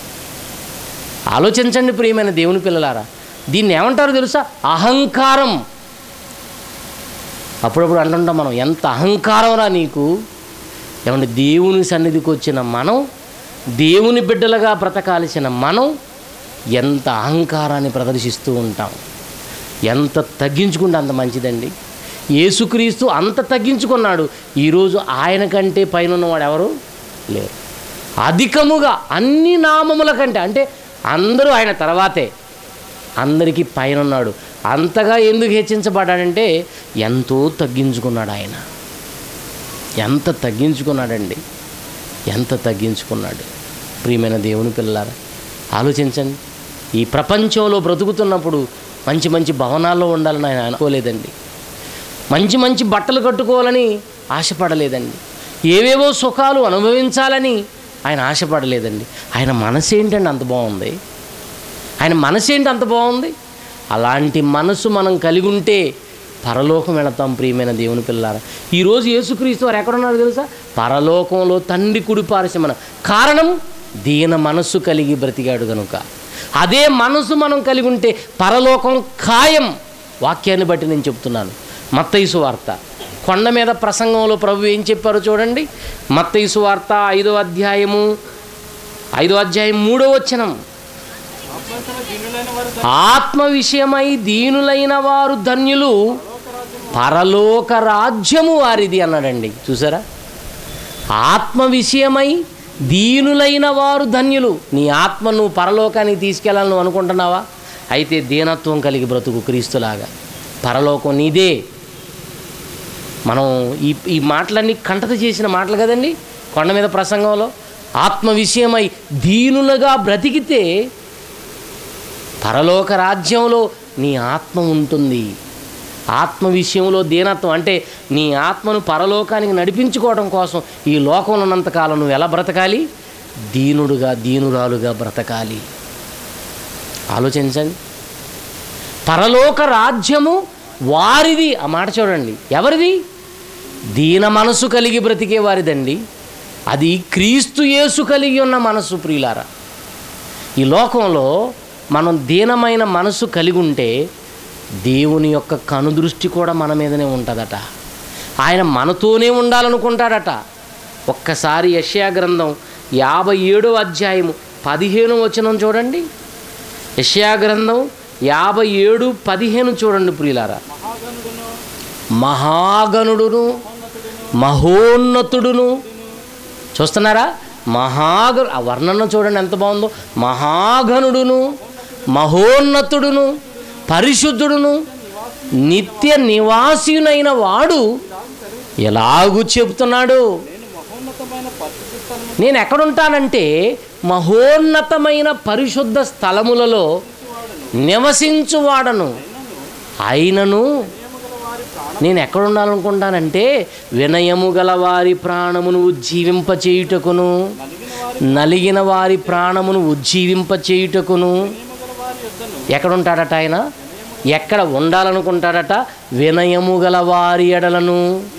ఆలోచించండి ప్రియమైన దేవుని పిల్లలారా దీన్ని ఏమంటారో తెలుసా అహంకారం అప్పుడప్పుడు అంటుంటాం మనం ఎంత అహంకారం రా నీకు ఏమంటే దేవుని సన్నిధికి వచ్చిన మనం దేవుని బిడ్డలుగా బ్రతకాల్సిన మనం ఎంత అహంకారాన్ని ప్రదర్శిస్తూ ఉంటాం ఎంత తగ్గించుకుంటే అంత మంచిదండి యేసుక్రీస్తు అంత తగ్గించుకున్నాడు ఈరోజు ఆయన కంటే పైన ఉన్నవాడు ఎవరు లేరు అధికముగా అన్ని నామముల కంటే అంటే అందరూ ఆయన తర్వాతే అందరికీ పైన ఉన్నాడు అంతగా ఎందుకు హెచ్చించబడ్డాడంటే ఎంతో తగ్గించుకున్నాడు ఆయన ఎంత తగ్గించుకున్నాడండి ఎంత తగ్గించుకున్నాడు ప్రియమైన దేవుని పిల్లారా ఆలోచించండి ఈ ప్రపంచంలో బ్రతుకుతున్నప్పుడు మంచి మంచి భవనాల్లో ఉండాలని ఆయన అనుకోలేదండి మంచి మంచి బట్టలు కట్టుకోవాలని ఆశపడలేదండి ఏవేవో సుఖాలు అనుభవించాలని ఆయన ఆశపడలేదండి ఆయన మనసు ఏంటండి అంత బాగుంది ఆయన మనసు ఏంటి అంత బాగుంది అలాంటి మనసు మనం కలిగి ఉంటే పరలోకం వెళతాం ప్రియమైన దేవుని పిల్లారా ఈరోజు యేసుక్రీస్తు వారు ఎక్కడున్నారు తెలుసా పరలోకంలో తండ్రి కుడి పారసమన కారణం దీన మనస్సు కలిగి బ్రతికాడు కనుక అదే మనసు మనం కలిగి ఉంటే పరలోకం ఖాయం వాక్యాన్ని బట్టి నేను చెప్తున్నాను మత్తయిసు వార్త కొండ మీద ప్రసంగంలో ప్రభు ఏం చెప్పారో చూడండి మత్తయిసు వార్త ఐదో అధ్యాయము ఐదో అధ్యాయం మూడో వచనం ఆత్మహత్యలో దీనులైన వారు ఆత్మ విషయమై దీనులైన వారు ధన్యులు పరలోక రాజ్యము వారిది అన్నాడండి చూసారా ఆత్మ విషయమై దీనులైన వారు ధన్యులు నీ ఆత్మ నువ్వు పరలోకానికి తీసుకెళ్ళాలని నువ్వు అనుకుంటున్నావా అయితే దీనత్వం కలిగి బ్రతుకు క్రీస్తులాగా పరలోకం నీదే మనం ఈ ఈ మాటలన్నీ కంటత చేసిన మాటలు కదండి కొండ మీద ప్రసంగంలో ఆత్మ విషయమై దీనులుగా బ్రతికితే పరలోక రాజ్యంలో నీ ఆత్మ ఉంటుంది ఆత్మ విషయంలో దీనత్వం అంటే నీ ఆత్మను పరలోకానికి నడిపించుకోవడం కోసం ఈ లోకంలో ఉన్నంతకాలం నువ్వు ఎలా బ్రతకాలి దీనుడుగా దీనురాలుగా బ్రతకాలి ఆలోచించండి పరలోక రాజ్యము వారిది ఆ మాట చూడండి ఎవరిది దీన మనసు కలిగి బ్రతికే వారిదండి అది క్రీస్తు యేసు కలిగి ఉన్న మనసు ప్రియులారా ఈ లోకంలో మనం దీనమైన మనసు కలిగి ఉంటే దేవుని యొక్క కనుదృష్టి కూడా మన మీదనే ఉంటుందట ఆయన మనతోనే ఉండాలనుకుంటాడట ఒక్కసారి యష్యా గ్రంథం యాభై ఏడో అధ్యాయము పదిహేను వచనం చూడండి యష్యా గ్రంథం యాభై ఏడు పదిహేను చూడండి ప్రియులారా మహాగణుడును మహాగణుడును మహోన్నతుడును చూస్తున్నారా మహాగ ఆ వర్ణన చూడండి ఎంత బాగుందో మహాగణుడును మహోన్నతుడును పరిశుద్ధుడును నిత్య నివాసినైన వాడు ఎలాగూ చెబుతున్నాడు నేను మహోన్నతమైన పరిశుద్ధ స్థలము నేను ఎక్కడుంటానంటే మహోన్నతమైన పరిశుద్ధ స్థలములలో నివసించువాడను అయినను నేను ఎక్కడ ఉండాలనుకుంటానంటే వినయము గల వారి ప్రాణమును ఉజ్జీవింపచేయుటకును నలిగిన వారి ప్రాణమును ఉజ్జీవింపచేయుటకును గల వారి యొద్దను ఎక్కడ ఉంటాడట ఆయన ఎక్కడ ఉండాలనుకుంటాడట వినయము గల వారి ఎడలను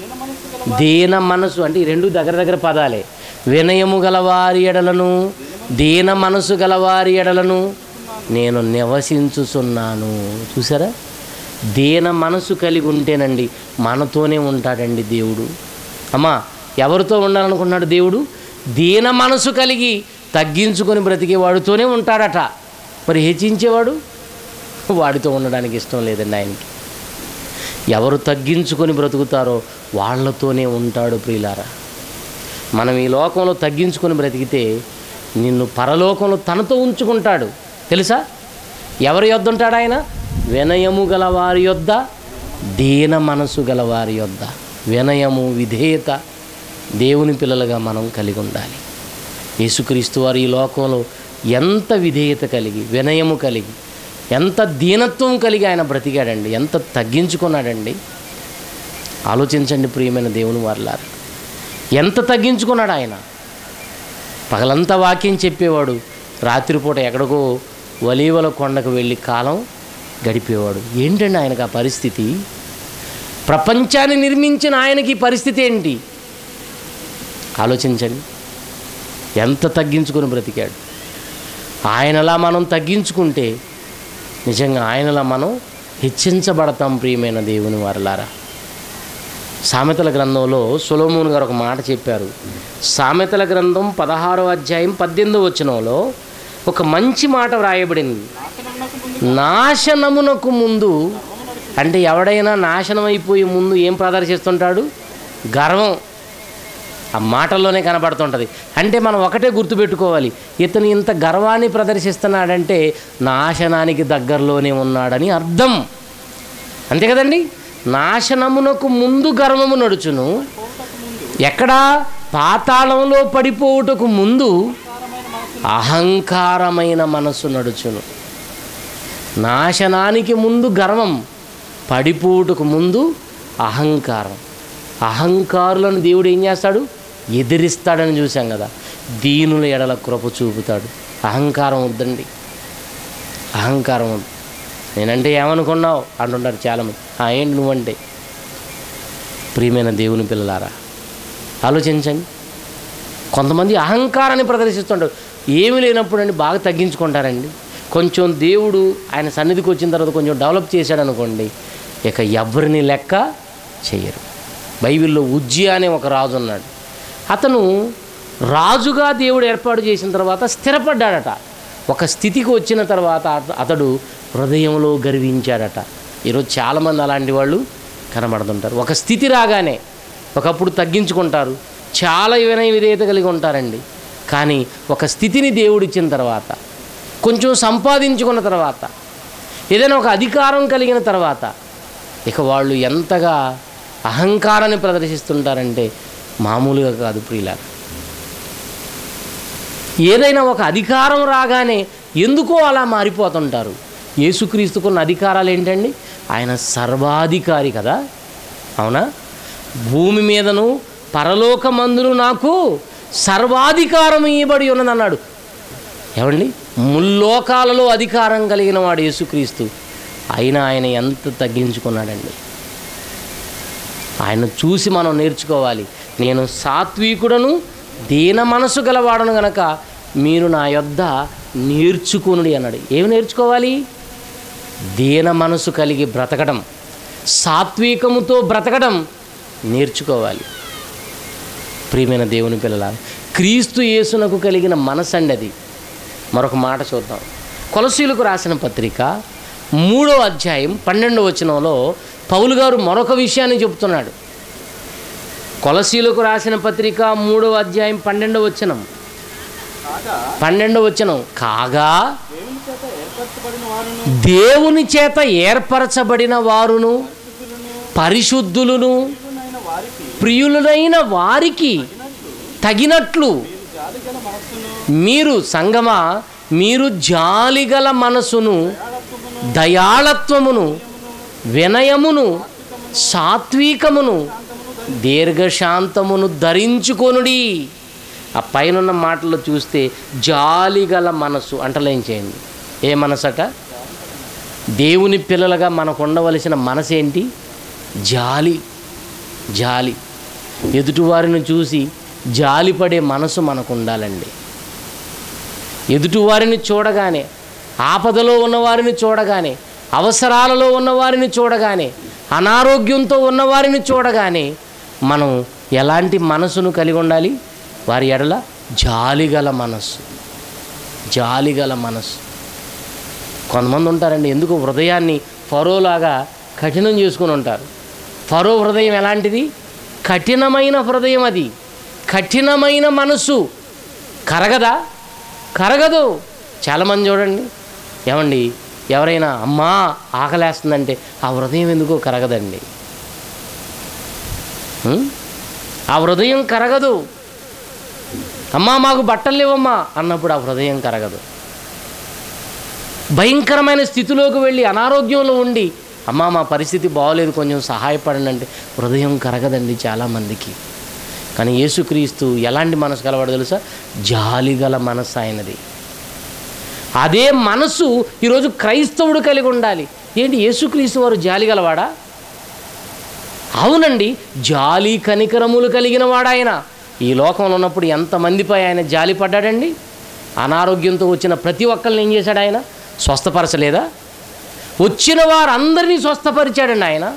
దీన మనసు అంటే ఈ రెండు దగ్గర దగ్గర పదాలే వినయము గల వారి ఎడలను దీన మనసు గల వారి ఎడలను నేను నివసించుచున్నాను చూసారా దీన మనసు కలిగి ఉంటేనండి మనతోనే ఉంటాడండి దేవుడు అమ్మా ఎవరితో ఉండాలనుకున్నాడు దేవుడు దీన మనసు కలిగి తగ్గించుకొని బ్రతికే వాడితోనే ఉంటాడట మరి హెచ్చించేవాడు వాడితో ఉండడానికి ఇష్టం లేదండి ఆయనకి ఎవరు తగ్గించుకొని బ్రతుకుతారో వాళ్ళతోనే ఉంటాడు ప్రియులారా మనం ఈ లోకంలో తగ్గించుకొని బ్రతికితే నిన్ను పరలోకంలో తనతో ఉంచుకుంటాడు తెలుసా ఎవరి యొద్ద ఉంటాడు ఆయన వినయము గల వారి యొద్ద దీన మనసు గల వారి యొద్ద వినయము విధేయత దేవుని పిల్లలుగా మనం కలిగి ఉండాలి యేసుక్రీస్తు వారు ఈ లోకంలో ఎంత విధేయత కలిగి వినయము కలిగి ఎంత దీనత్వం కలిగి ఆయన బ్రతికాడండి ఎంత తగ్గించుకున్నాడండి ఆలోచించండి ప్రియమైన దేవుని వారులారా ఎంత తగ్గించుకున్నాడు ఆయన పగలంతా వాక్యం చెప్పేవాడు రాత్రిపూట ఎక్కడికో వలీవల కొండకు వెళ్ళి కాలం గడిపేవాడు ఏంటండి ఆయనకు ఆ పరిస్థితి ప్రపంచాన్ని నిర్మించిన ఆయనకి ఈ పరిస్థితి ఏంటి ఆలోచించండి ఎంత తగ్గించుకొని బ్రతికాడు ఆయనలా మనం తగ్గించుకుంటే నిజంగా ఆయనలా మనం హెచ్చించబడతాం ప్రియమైన దేవుని వారలారా సామెతల గ్రంథంలో సొలోమోన్ గారు ఒక మాట చెప్పారు సామెతల గ్రంథం పదహారో అధ్యాయం పద్దెనిమిదో వచనంలో ఒక మంచి మాట వ్రాయబడింది నాశనమునకు ముందు అంటే ఎవడైనా నాశనం అయిపోయే ముందు ఏం ప్రదర్శిస్తుంటాడు గర్వం ఆ మాటల్లోనే కనబడుతుంటుంది అంటే మనం ఒకటే గుర్తుపెట్టుకోవాలి ఇతను ఇంత గర్వాన్ని ప్రదర్శిస్తున్నాడంటే నాశనానికి దగ్గరలోనే ఉన్నాడని అర్థం అంతే కదండి నాశనమునకు ముందు గర్వము నడుచును ఎక్కడా పాతాళంలో పడిపోవుటకు ముందు అహంకారమైన మనస్సు నడుచును నాశనానికి ముందు గర్వం పడిపోవుటకు ముందు అహంకారం అహంకారులను దేవుడు ఏం చేస్తాడు ఎదిరిస్తాడని చూసాం కదా దీనుల ఎడల కృప చూపుతాడు అహంకారం వద్దండి అహంకారం వద్దు నేనంటే ఏమనుకున్నావు అంటుంటారు చాలామంది "ఆ, ఏంటి నువ్వంటే ప్రియమైన దేవుని పిల్లలారా ఆలోచించండి కొంతమంది అహంకారాన్ని ప్రదర్శిస్తుంటారు ఏమీ లేనప్పుడు అండి బాగా తగ్గించుకుంటారండి కొంచెం దేవుడు ఆయన సన్నిధికి వచ్చిన తర్వాత కొంచెం డెవలప్ చేశాడు అనుకోండి ఇక ఎవరిని లెక్క చేయరు బైబిల్లో ఉజ్జియా అనే ఒక రాజు ఉన్నాడు అతను రాజుగా దేవుడు ఏర్పాటు చేసిన తర్వాత స్థిరపడ్డాడట ఒక స్థితికి వచ్చిన తర్వాత అత- అతడు హృదయంలో గర్వించాడట ఈరోజు చాలామంది అలాంటి వాళ్ళు కనబడుతుంటారు ఒక స్థితి రాగానే ఒకప్పుడు తగ్గించుకుంటారు చాలా వినయ విధేయత కలిగి ఉంటారండి కానీ ఒక స్థితిని దేవుడిచ్చిన తర్వాత కొంచెం సంపాదించుకున్న తర్వాత ఏదైనా ఒక అధికారం కలిగిన తర్వాత ఇక వాళ్ళు ఎంతగా అహంకారాన్ని ప్రదర్శిస్తుంటారంటే మామూలుగా కాదు ప్రియుల ఏదైనా ఒక అధికారం రాగానే ఎందుకో అలా మారిపోతుంటారు యేసుక్రీస్తుకున్న అధికారాలు ఏంటండి ఆయన సర్వాధికారి కదా అవునా భూమి మీదను పరలోకమందును నాకు సర్వాధికారం ఇవ్వబడి ఉన్నదన్నాడు ఏమండి ముల్లోకాలలో అధికారం కలిగిన వాడు యేసుక్రీస్తు అయినా ఆయన ఎంత తగ్గించుకున్నాడండి ఆయన చూసి మనం నేర్చుకోవాలి నేను సాత్వికుడను దీన మనసు గలవాడను గనక మీరు నా యొద్ద నేర్చుకునుడి అన్నాడు ఏమి నేర్చుకోవాలి దీన మనసు కలిగి బ్రతకడం సాత్వికముతో బ్రతకడం నేర్చుకోవాలి ప్రియమైన దేవుని పిల్లల క్రీస్తు యేసునకు కలిగిన మనసండి అది మరొక మాట చూద్దాం కొలసీలకు రాసిన పత్రిక మూడో అధ్యాయం పన్నెండో వచనంలో పౌలు గారు మరొక విషయాన్ని చెబుతున్నాడు కొలసీలకు రాసిన పత్రిక మూడో అధ్యాయం పన్నెండో వచనం కాగా పన్నెండో వచనం కాగా దేవుని చేత ఏర్పరచబడిన వారును దేవుని చేత ఏర్పరచబడిన వారును పరిశుద్ధులను ప్రియులైన వారికి ప్రియులైన వారికి తగినట్లు జాలిగల మనస్సును మీరు సంగమా మీరు జాలిగల మనసును దయాళత్వమును దయాళత్వమును వినయమును సాత్వికమును దీర్ఘశాంతమును ధరించుకొనుడి ఆ పైనున్న మాటలు చూస్తే జాలిగల మనసు అంటలేం చేయండి ఏ మనసట దేవుని పిల్లలుగా మనకు ఉండవలసిన మనసు ఏంటి జాలి జాలి ఎదుటివారిని చూసి జాలిపడే మనసు మనకు ఉండాలండి ఎదుటివారిని చూడగానే ఆపదలో ఉన్నవారిని చూడగానే అవసరాలలో ఉన్నవారిని చూడగానే అనారోగ్యంతో ఉన్నవారిని చూడగానే మనం ఎలాంటి మనసును కలిగి ఉండాలి వారి ఎడల జాలిగల మనస్సు జాలిగల మనస్సు కొంతమంది ఉంటారండి ఎందుకు హృదయాన్ని ఫరోలాగా కఠినం చేసుకుని ఉంటారు ఫరో హృదయం ఎలాంటిది కఠినమైన హృదయం అది కఠినమైన మనసు కరగదా కరగదు చాలామంది చూడండి ఏమండి ఎవరైనా అమ్మా ఆకలేస్తుందంటే ఆ హృదయం ఎందుకో కరగదండి ఉం? ఆ హృదయం కరగదు అమ్మా మాకు బట్టలు లేవమ్మా అన్నప్పుడు ఆ హృదయం కరగదు భయంకరమైన స్థితిలోకి వెళ్ళి అనారోగ్యంలో ఉండి అమ్మా మా పరిస్థితి బాగోలేదు కొంచెం సహాయపడండి అంటే హృదయం కరగదండి చాలామందికి కానీ యేసుక్రీస్తు ఎలాంటి మనసు కలవాడు తెలుసా జాలిగల మనసు ఆయనది అదే మనసు ఈరోజు క్రైస్తవుడు కలిగి ఉండాలి ఏంటి యేసుక్రీస్తు వారు జాలి గలవాడా అవునండి జాలి కనికరములు కలిగిన వాడాయన ఈ లోకంలో ఉన్నప్పుడు ఎంతమందిపై ఆయన జాలి పడ్డాడండి అనారోగ్యంతో వచ్చిన ప్రతి ఒక్కరిని ఏం చేశాడు ఆయన స్వస్థపరచలేదా వచ్చిన వారందరినీ స్వస్థపరిచాడండి ఆయన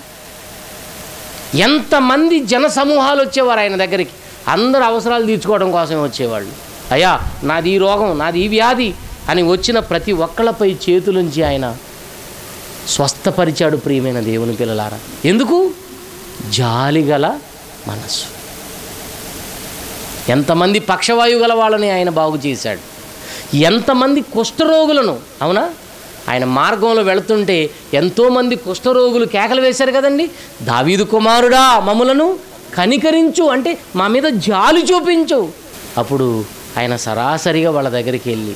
ఎంతమంది జన సమూహాలు వచ్చేవారు ఆయన దగ్గరికి అందరు అవసరాలు తీర్చుకోవడం కోసమే వచ్చేవాళ్ళు అయ్యా నాది ఈ రోగం నాది ఈ వ్యాధి అని వచ్చిన ప్రతి ఒక్కళ్ళపై చేతులుంచి ఆయన స్వస్థపరిచాడు ప్రియమైన దేవుని పిల్లలారా ఎందుకు జాలిగల మనస్సు ఎంతమంది పక్షవాయు గల వాళ్ళని ఆయన బాగు చేశాడు ఎంతమంది కుష్ఠరోగులను అవునా ఆయన మార్గంలో వెళుతుంటే ఎంతోమంది కుష్ఠరోగులు కేకలు వేశారు కదండి దావీదు కుమారుడా మమ్ములను కనికరించు అంటే మా మీద జాలి చూపించు అప్పుడు ఆయన సరాసరిగా వాళ్ళ దగ్గరికి వెళ్ళి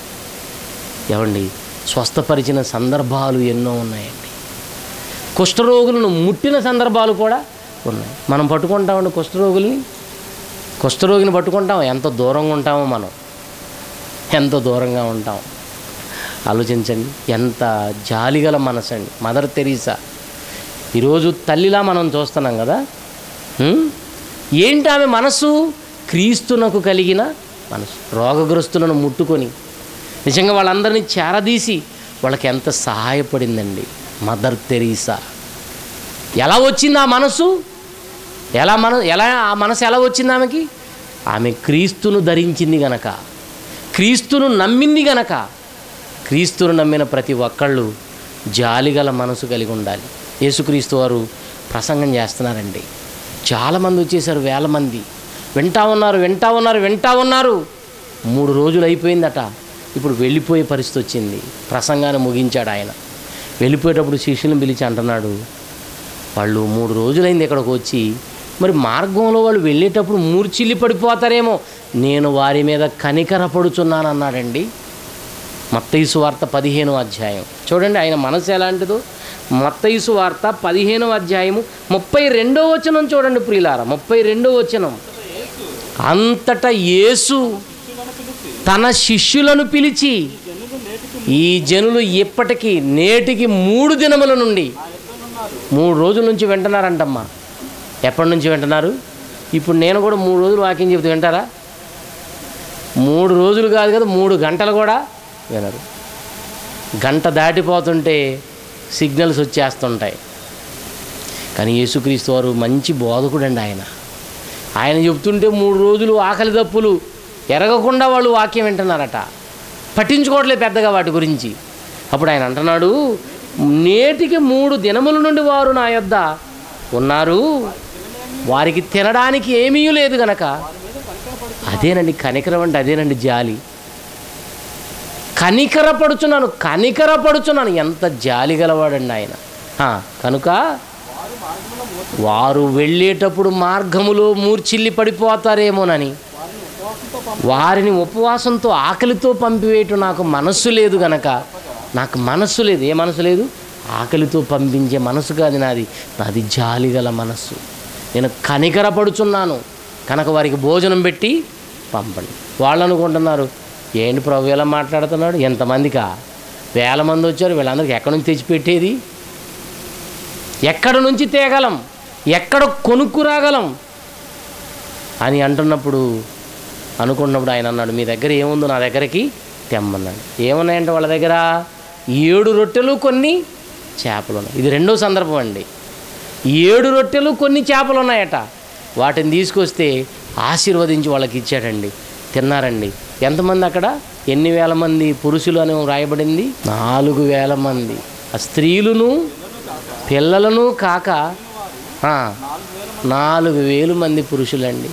ఏమండి స్వస్థపరిచిన సందర్భాలు ఎన్నో ఉన్నాయండి కుష్ఠరోగులను ముట్టిన సందర్భాలు కూడా ఉన్నాయి మనం పట్టుకుంటామండి కుష్ఠరోగుల్ని కుష్ఠరోగిని పట్టుకుంటాం ఎంత దూరంగా ఉంటామో మనం ఎంత దూరంగా ఉంటాం ఆలోచించండి ఎంత జాలిగల మనసు అండి మదర్ తెరీసా ఈరోజు తల్లిలా మనం చూస్తున్నాం కదా ఉం? ఏంటి ఆమె మనసు క్రీస్తునకు కలిగిన మనసు రోగగ్రస్తులను ముట్టుకొని నిజంగా వాళ్ళందరినీ చేరదీసి వాళ్ళకి ఎంత సహాయపడిందండి మదర్ తెరీసా ఎలా వచ్చింది ఆ మనసు ఎలా మన ఎలా ఆ మనసు ఎలా వచ్చింది ఆమెకి ఆమె క్రీస్తును ధరించింది గనక క్రీస్తును నమ్మింది గనక క్రీస్తును నమ్మిన ప్రతి ఒక్కళ్ళు జాలిగల మనసు కలిగి ఉండాలి యేసుక్రీస్తు వారు ప్రసంగం చేస్తున్నారండి చాలామంది వచ్చేసారు వేల మంది వింటా ఉన్నారు వింటా ఉన్నారు వింటా ఉన్నారు మూడు రోజులు అయిపోయిందట ఇప్పుడు వెళ్ళిపోయే పరిస్థితి వచ్చింది ప్రసంగాన్ని ముగించాడు ఆయన వెళ్ళిపోయేటప్పుడు శిష్యులను పిలిచి అంటున్నాడు వాళ్ళు మూడు రోజులైంది ఇక్కడికి వచ్చి మరి మార్గంలో వాళ్ళు వెళ్ళేటప్పుడు మూర్చిల్లి పడిపోతారేమో నేను వారి మీద కనికరపడుచున్నాను అన్నాడండి మత్తయిసు వార్త పదిహేను అధ్యాయం చూడండి ఆయన మనసు ఎలాంటిదో మత్తయిసు వార్త పదిహేను అధ్యాయము ముప్పై రెండో వచనం చూడండి ప్రియులార ముప్పై రెండో వచనం అంతటా యేసు తన శిష్యులను పిలిచి ఈ జనులు ఇప్పటికీ నేటికి మూడు దినముల నుండి మూడు రోజుల నుంచి వింటున్నారంటమ్మా ఎప్పటి నుంచి వింటున్నారు ఇప్పుడు నేను కూడా మూడు రోజులు వాకింగ్ చెబుతూ వింటారా మూడు రోజులు కాదు కదా మూడు గంటలు కూడా వినరు గంట దాటిపోతుంటే సిగ్నల్స్ వచ్చేస్తుంటాయి కానీ యేసుక్రీస్తు వారు మంచి బోధకుడు అండి ఆయన ఆయన చెప్తుంటే మూడు రోజులు ఆకలి దప్పులు ఎరగకుండా వాళ్ళు వాక్యం వింటున్నారట పట్టించుకోవట్లేదు పెద్దగా వాటి గురించి అప్పుడు ఆయన అంటున్నాడు నేటికి మూడు దినముల నుండి వారు నా యొద్ద ఉన్నారు వారికి తినడానికి ఏమీ లేదు గనక అదేనండి కనికరం అంటే అదేనండి జాలి కనికరపడుచున్నాను కనికరపడుచున్నాను ఎంత జాలి గలవాడండి ఆయన ఆ, కనుక వారు వెళ్ళేటప్పుడు మార్గములో మూర్చిల్లి పడిపోతారేమోనని వారిని ఉపవాసంతో ఆకలితో పంపివేయటం నాకు మనస్సు లేదు గనక నాకు మనస్సు లేదు ఏ మనసు లేదు ఆకలితో పంపించే మనసు కాదు నాది నాది జాలిగల మనస్సు నేను కనికరపడుచున్నాను కనుక వారికి భోజనం పెట్టి పంపండి వాళ్ళు అనుకుంటున్నారు ఏంటి ప్రభు ఎలా మాట్లాడుతున్నాడు ఎంతమందికా వేల మంది వచ్చారు వీళ్ళందరికీ ఎక్కడి నుంచి తెచ్చిపెట్టేది ఎక్కడ నుంచి తేగలం ఎక్కడ కొనుక్కు రాగలం అని అంటున్నప్పుడు అనుకున్నప్పుడు ఆయన అన్నాడు మీ దగ్గర ఏముందో నా దగ్గరికి తెమ్మన్నాడు ఏమున్నాయంటే వాళ్ళ దగ్గర ఏడు రొట్టెలు కొన్ని చేపలు ఉన్నాయి ఇది రెండో సందర్భం అండి ఏడు రొట్టెలు కొన్ని చేపలు ఉన్నాయట వాటిని తీసుకొస్తే ఆశీర్వదించి వాళ్ళకి ఇచ్చాడండి తిన్నారండి ఎంతమంది అక్కడ ఎన్ని వేల మంది పురుషులు అని రాయబడింది నాలుగు వేల మంది ఆ స్త్రీలును పిల్లలను కాక ఆ, నాలుగు వేలు మంది పురుషులండి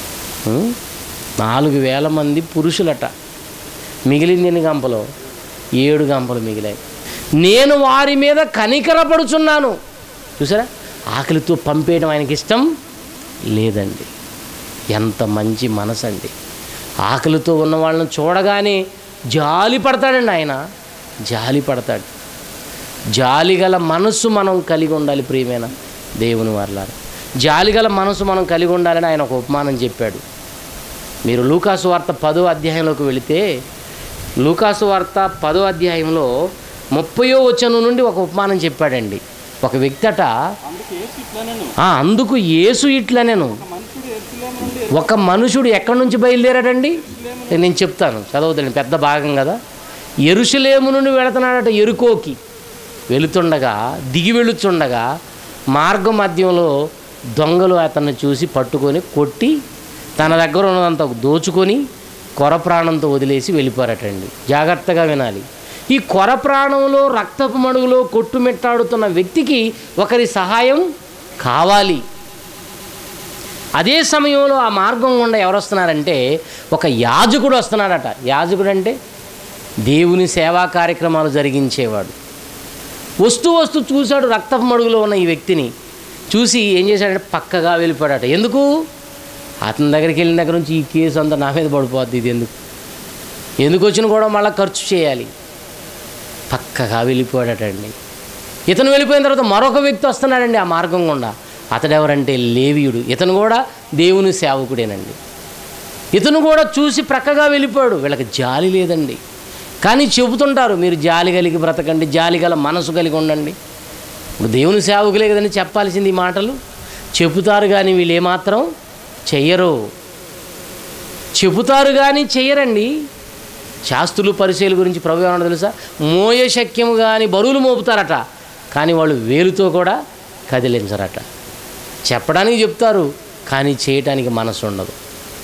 ఉం? నాలుగు వేల మంది పురుషులట మిగిలింది ఎన్ని గంపలో ఏడు గంపలు మిగిలాయి నేను వారి మీద కనికరపడుచున్నాను చూసారా ఆకలితో పంపేయడం ఆయనకి ఇష్టం లేదండి ఎంత మంచి మనసు అండి ఆకలితో ఉన్న వాళ్ళని చూడగానే జాలి పడతాడండి ఆయన జాలి పడతాడు జాలిగల మనస్సు మనం కలిగి ఉండాలి ప్రియమైన దేవుని వర్లారు జాలిగల మనస్సు మనం కలిగి ఉండాలని ఆయన ఒక ఉపమానం చెప్పాడు మీరు లూకాసు వార్త పదో అధ్యాయంలోకి వెళితే లూకాసు వార్త పదో అధ్యాయంలో ముప్పయో వచనం నుండి ఒక ఉపమానం చెప్పాడండి ఒక వ్యక్తి అట అందుకు ఏసు ఇట్లనెను "ఆ, అందుకు యేసు ఇట్లనేను ఒక మనుషుడు ఎరుసలేము నుండి ఒక మనుషుడు ఎక్కడి నుంచి బయలుదేరాడండి నేను చెప్తాను చదవద్దండి పెద్ద భాగం కదా ఎరుషలేము నుండి వెళుతున్నాడట ఎరుకోకి వెళుతుండగా దిగి వెళుతుండగా మార్గ మధ్యంలో దొంగలు అతన్ని చూసి పట్టుకొని కొట్టి తన దగ్గర ఉన్నదంతా దోచుకొని కొర ప్రాణంతో వదిలేసి వెళ్ళిపోరటండి జాగ్రత్తగా వినాలి ఈ కొర ప్రాణంలో రక్తపు మడుగులో కొట్టుమిట్టాడుతున్న వ్యక్తికి ఒకరి సహాయం కావాలి అదే సమయంలో ఆ మార్గం గుండా ఎవరు వస్తున్నారంటే ఒక యాజకుడు వస్తున్నాడట యాజకుడు అంటే దేవుని సేవా కార్యక్రమాలు జరిగించేవాడు వస్తూ వస్తూ చూశాడు రక్తపు మడుగులో ఉన్న ఈ వ్యక్తిని చూసి ఏం చేశాడంటే పక్కగా వెళ్ళిపోయాడట ఎందుకు అతని దగ్గరికి వెళ్ళిన దగ్గర నుంచి ఈ కేసు అంతా నా మీద పడిపోద్ది ఇది ఎందుకు ఎందుకు వచ్చిన కూడా మళ్ళీ ఖర్చు చేయాలి పక్కగా వెళ్ళిపోయాడటండి ఇతను వెళ్ళిపోయిన తర్వాత మరొక వ్యక్తి వస్తున్నాడండి ఆ మార్గం గుండా అతడు ఎవరంటే లేవియుడు ఇతను కూడా దేవుని సేవకుడేనండి ఇతను కూడా చూసి ప్రక్కగా వెళ్ళిపోయాడు వీళ్ళకి జాలి లేదండి కానీ చెబుతుంటారు మీరు జాలి కలిగి బ్రతకండి జాలి గల మనసు కలిగి ఉండండి ఇప్పుడు దేవుని సేవకులే కదండి చెప్పాల్సింది ఈ మాటలు చెబుతారు కానీ వీళ్ళు ఏమాత్రం చెయ్యరు చెబుతారు కానీ చెయ్యరండి శాస్త్రులు పరిచయల గురించి ప్రభు ఏమన్నా తెలుసా మోయ శక్యము కానీ బరువులు మోపుతారట కానీ వాళ్ళు వేలుతో కూడా కదిలించరట చెప్పడానికి చెప్తారు కానీ చేయటానికి మనసు ఉండదు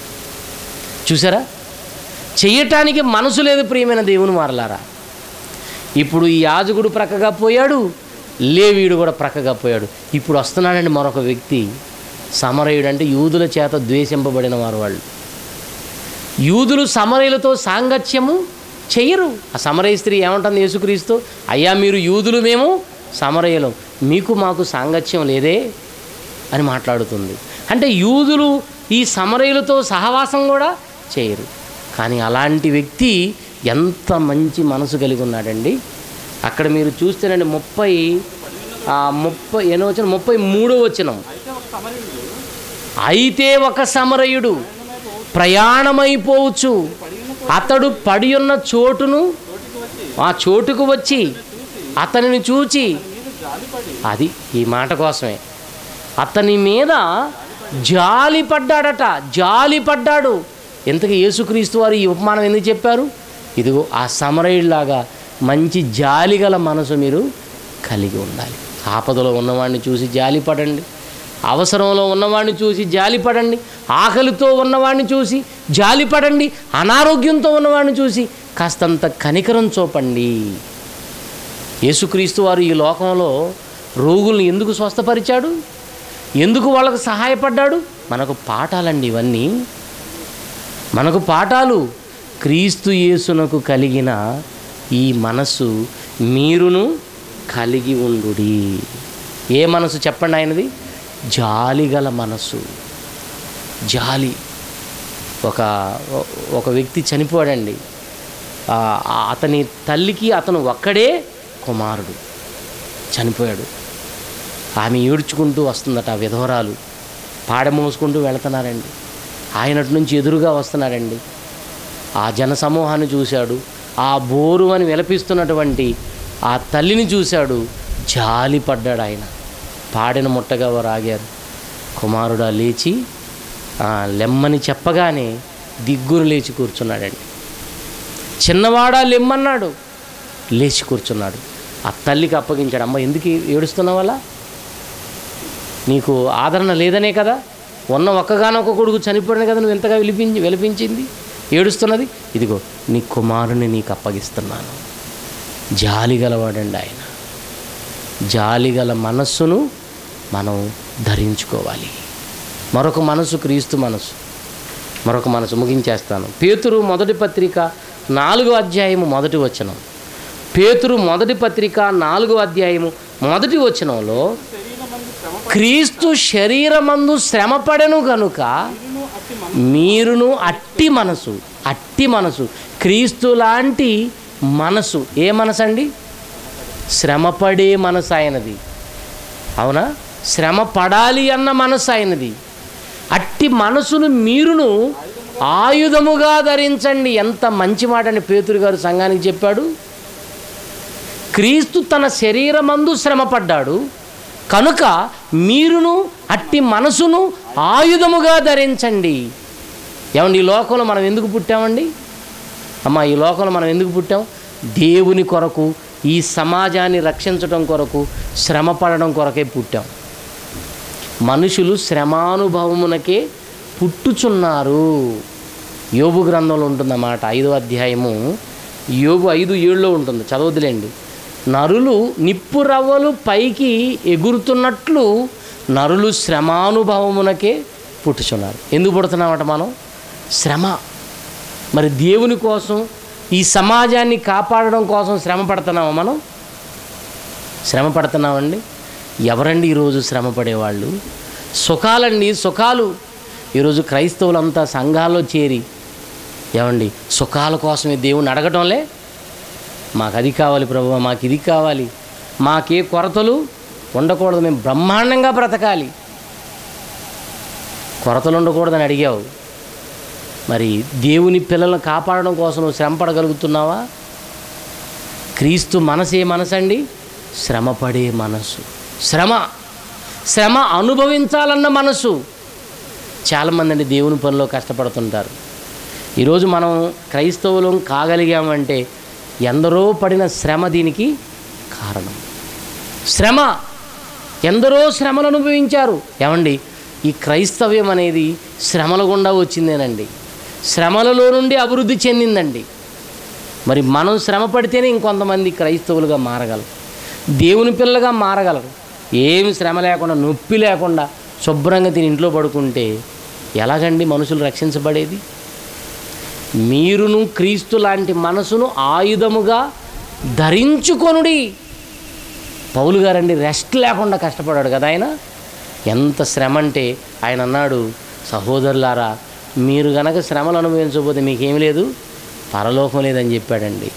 చూసారా చెయ్యటానికి మనసు లేదు ప్రియమైన దేవుని మారలారా ఇప్పుడు ఈ యాజకుడు ప్రక్కగా పోయాడు లేవీయుడు కూడా ప్రక్కగా పోయాడు ఇప్పుడు వస్తున్నాడండి మరొక వ్యక్తి సమరయుడు అంటే యూదుల చేత ద్వేషింపబడిన వారు వాళ్ళు యూదులు సమరయులతో సాంగత్యము చెయ్యరు ఆ సమరయ స్త్రీ ఏమంటుంది యేసుక్రీస్తు అయ్యా మీరు యూదులు మేము సమరయులం మీకు మాకు సాంగత్యం లేదే అని మాట్లాడుతుంది అంటే యూదులు ఈ సమరయులతో సహవాసం కూడా చేయరు కానీ అలాంటి వ్యక్తి ఎంత మంచి మనసు కలిగి ఉన్నాడండి అక్కడ మీరు చూస్తేనండి ముప్పై ఆ, ముప్పై ఎన్నో వచ్చిన ముప్పై మూడో వచ్చినం అయితే ఒక సమరయుడు అయితే ఒక సమరయుడు ప్రయాణమైపోవచ్చు అతడు పడి ఉన్న చోటును ఆ చోటుకు వచ్చి అతనిని చూచి మీద జాలిపడి అది ఈ మాట కోసమే అతని మీద జాలి పడ్డాడట జాలి పడ్డాడు ఎంతగా యేసుక్రీస్తు వారు ఈ ఉపమానం ఎందుకు చెప్పారు ఇదిగో ఆ సమరయుడిలాగా మంచి జాలి గల మనసు మీరు కలిగి ఉండాలి ఆపదలో ఉన్నవాడిని చూసి జాలి పడండి అవసరంలో ఉన్నవాడిని చూసి జాలి పడండి ఆకలితో ఉన్నవాడిని చూసి జాలి పడండి అనారోగ్యంతో ఉన్నవాడిని చూసి కాస్తంత కనికరం చూపండి యేసుక్రీస్తు వారు ఈ లోకంలో రోగుల్ని ఎందుకు స్వస్థపరిచాడు ఎందుకు వాళ్ళకు సహాయపడ్డాడు మనకు పాఠాలండి ఇవన్నీ మనకు పాఠాలు క్రీస్తు యేసునకు కలిగిన ఈ మనస్సు మీరును కలిగి ఉండుడి ఏ మనసు చెప్పండి ఆయనది జాలిగల మనస్సు జాలి ఒక ఒక వ్యక్తి చనిపోయాడండి ఆ, ఆ అతని తల్లికి అతను ఒక్కడే కుమారుడు చనిపోయాడు ఆమె ఏడ్చుకుంటూ వస్తుందట ఆ విధవరాలు పాడ మోసుకుంటూ వెళుతున్నారండి ఆయనటి నుంచి ఎదురుగా వస్తున్నాడండి ఆ జన సమూహాన్ని చూశాడు ఆ బోరు అని విలపిస్తున్నటువంటి ఆ తల్లిని చూశాడు జాలి పడ్డాడు ఆయన పాడిన ముట్టగా వారు ఆగారు కుమారుడా లేచి ఆ, లెమ్మని చెప్పగానే దిగ్గురు లేచి కూర్చున్నాడండి చిన్నవాడా లెమ్మన్నాడు లేచి కూర్చున్నాడు ఆ తల్లికి అప్పగించాడు అమ్మ ఎందుకు ఏడుస్తున్నావు అలా నీకు ఆదరణ లేదనే కదా ఉన్న ఒక్కగానొక్క కొడుకు చనిపోయిన కదా నువ్వు ఎంతగా విలిపించి విలిపించింది ఏడుస్తున్నది ఇదిగో నీ కుమారుని నీకు అప్పగిస్తున్నాను జాలి గలవాడండి ఆయన జాలిగల మనస్సును మనం ధరించుకోవాలి మరొక మనసు క్రీస్తు మనసు మరొక మనసు ముగించేస్తాను పేతురు మొదటి పత్రిక నాలుగో అధ్యాయము మొదటి వచనం పేతురు మొదటి పత్రిక నాలుగో అధ్యాయము మొదటి వచనంలో శరీరమందు శ్రమ క్రీస్తు శరీరమందు శ్రమపడెను గనుక పడిను అట్టి మన మీరును అట్టి మనసు అట్టి మనసు క్రీస్తు లాంటి మనసు ఏ మనసు అండి శ్రమపడే మనసు ఆయనది అవునా శ్రమ పడాలి అన్న మనసు ఆయనది అట్టి మనసును మీరును ఆయుధముగా ధరించండి ఎంత మంచి మాట అని పేతురు గారు సంఘానికి చెప్పాడు క్రీస్తు తన శరీరమందు శ్రమపడ్డాడు కనుక మీరును అట్టి మనసును ఆయుధముగా ధరించండి ఏమండి ఈ లోకంలో మనం ఎందుకు పుట్టామండి అమ్మ ఈ లోకంలో మనం ఎందుకు పుట్టాం దేవుని కొరకు ఈ సమాజాన్ని రక్షించడం కొరకు శ్రమ పడడం కొరకే పుట్టాం మనుషులు శ్రమానుభవమునకే పుట్టుచున్నారు యోబు గ్రంథంలో ఉంటుందన్నమాట ఐదో అధ్యాయము యోబు ఐదు ఏడులో ఉంటుంది చదవదులేండి నరులు నిప్పు రవ్వలు పైకి ఎగురుతున్నట్లు నరులు శ్రమానుభవమునకే పుట్టుచున్నారు ఎందుకు పుడుతున్నామట మనం శ్రమ మరి దేవుని కోసం ఈ సమాజాన్ని కాపాడడం కోసం శ్రమ పడుతున్నామా మనం శ్రమ పడుతున్నామండి ఎవరండి ఈరోజు శ్రమ పడేవాళ్ళు సుఖాలండి సుఖాలు ఈరోజు క్రైస్తవులంతా సంఘాల్లో చేరి ఏమండి సుఖాల కోసమే దేవుని అడగటంలే మాకు అది కావాలి ప్రభు మాకు ఇది కావాలి మాకే కొరతలు ఉండకూడదు మేము బ్రహ్మాండంగా బ్రతకాలి కొరతలు ఉండకూడదని అడిగావు మరి దేవుని పిల్లలను కాపాడడం కోసం నువ్వు శ్రమ పడగలుగుతున్నావా క్రీస్తు మనసే మనసండి శ్రమపడే మనసు శ్రమ శ్రమ అనుభవించాలన్న మనసు చాలామంది అండి దేవుని పనిలో కష్టపడుతుంటారు ఈరోజు మనం క్రైస్తవులం కాగలిగామంటే ఎందరో పడిన శ్రమ దీనికి కారణం శ్రమ ఎందరో శ్రమలు అనుభవించారు ఏమండి ఈ క్రైస్తవ్యం అనేది శ్రమల గుండా వచ్చిందేనండి శ్రమలలో నుండి అభివృద్ధి చెందిందండి మరి మనం శ్రమ పడితేనే ఇంకొంతమంది క్రైస్తవులుగా మారగలరు దేవుని పిల్లగా మారగలరు ఏమి శ్రమ లేకుండా నొప్పి లేకుండా శుభ్రంగా తిని ఇంట్లో పడుకుంటే ఎలాగండి మనుషులు రక్షించబడేది మీరును క్రీస్తు లాంటి మనసును ఆయుధముగా ధరించుకొనుడి పౌలు గారండి రెస్ట్ లేకుండా కష్టపడాడు కదా ఆయన ఎంత శ్రమ అంటే ఆయన అన్నాడు సహోదరులారా మీరు గనక శ్రమలు అనుభవించకపోతే మీకేమి లేదు పరలోకం లేదని చెప్పాడండి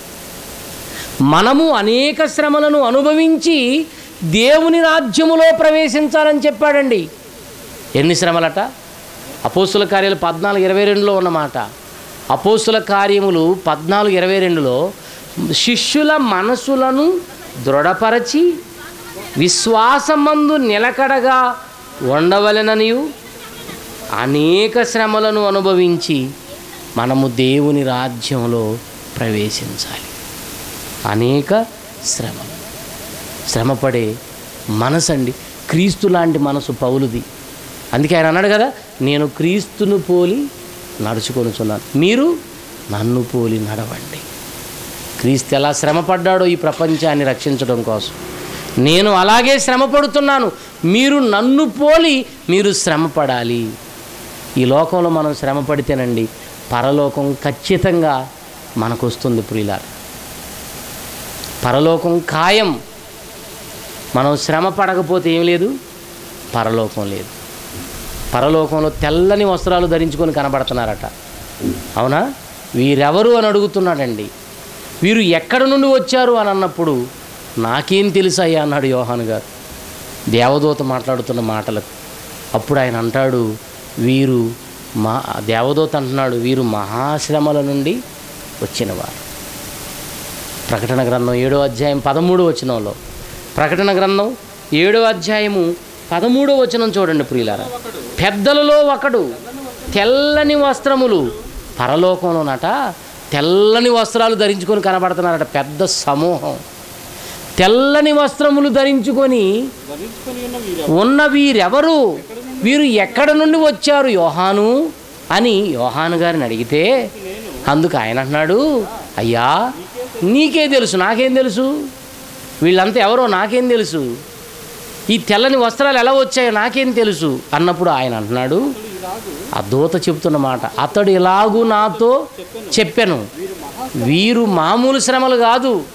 మనము అనేక శ్రమలను అనుభవించి దేవుని రాజ్యములో ప్రవేశించాలని చెప్పాడండి ఎన్ని శ్రమలట అపోస్తుల కార్యాలు పద్నాలుగు ఇరవై రెండులో ఉన్నమాట అపోస్తుల కార్యములు పద్నాలుగు ఇరవై రెండులో శిష్యుల మనసులను దృఢపరచి విశ్వాసమందు నిలకడగా ఉండవలెననియు అనేక శ్రమలను అనుభవించి మనము దేవుని రాజ్యంలో ప్రవేశించాలి అనేక శ్రమలు శ్రమపడే మనసండి క్రీస్తు లాంటి మనసు పౌలుది అందుకే ఆయన అన్నాడు కదా నేను క్రీస్తును పోలి నడుచుకొనుచున్నాను మీరు నన్ను పోలి నడవండి క్రీస్తు ఎలా శ్రమపడ్డాడో ఈ ప్రపంచాన్ని రక్షించడం కోసం నేను అలాగే శ్రమ పడుతున్నాను మీరు నన్ను పోలి మీరు శ్రమ పడాలి ఈ లోకంలో మనం శ్రమ పడితేనండి పరలోకం ఖచ్చితంగా మనకు వస్తుంది ప్రియులారా పరలోకం ఖాయం మనం శ్రమ పడకపోతే ఏం లేదు పరలోకం లేదు పరలోకంలో తెల్లని వస్త్రాలు ధరించుకొని కనబడుతున్నారట అవునా వీరెవరు అని అడుగుతున్నాడండి వీరు ఎక్కడి నుండి వచ్చారు అని అన్నప్పుడు నాకేం తెలుసయ్యా అన్నాడు యోహాను గారు దేవదూత మాట్లాడుతున్న మాటలకు అప్పుడు ఆయన అంటాడు వీరు మా దేవదూత అంటున్నాడు వీరు మహాశ్రమల నుండి వచ్చినవారు ప్రకటన గ్రంథం ఏడో అధ్యాయం పదమూడో వచనంలో ప్రకటన గ్రంథం ఏడో అధ్యాయము పదమూడో వచనం చూడండి ప్రియులారా పెద్దలలో ఒకడు తెల్లని వస్త్రములు పరలోకంలోనట తెల్లని వస్త్రాలు ధరించుకొని కనబడుతున్నారట పెద్ద సమూహం తెల్లని వస్త్రములు ధరించుకొని ధరించుకొని ఉన్న వీరు ఉన్న వీరెవరు వీరు ఎక్కడ నుండి వచ్చారు యోహాను అని యోహాను గారిని అడిగితే అందుకు ఆయన అన్నాడు అయ్యా నీకే తెలుసు నాకేం తెలుసు వీళ్ళంతా ఎవరో నాకేం తెలుసు ఈ తెల్లని వస్త్రాలు ఎలా వచ్చాయో నాకేం తెలుసు అన్నప్పుడు ఆయన అంటున్నాడు ఆ దూత చెప్తున్న మాట అతడు ఇలాగూ నాతో చెప్పాను వీరు మామూలు శ్రమలు కాదు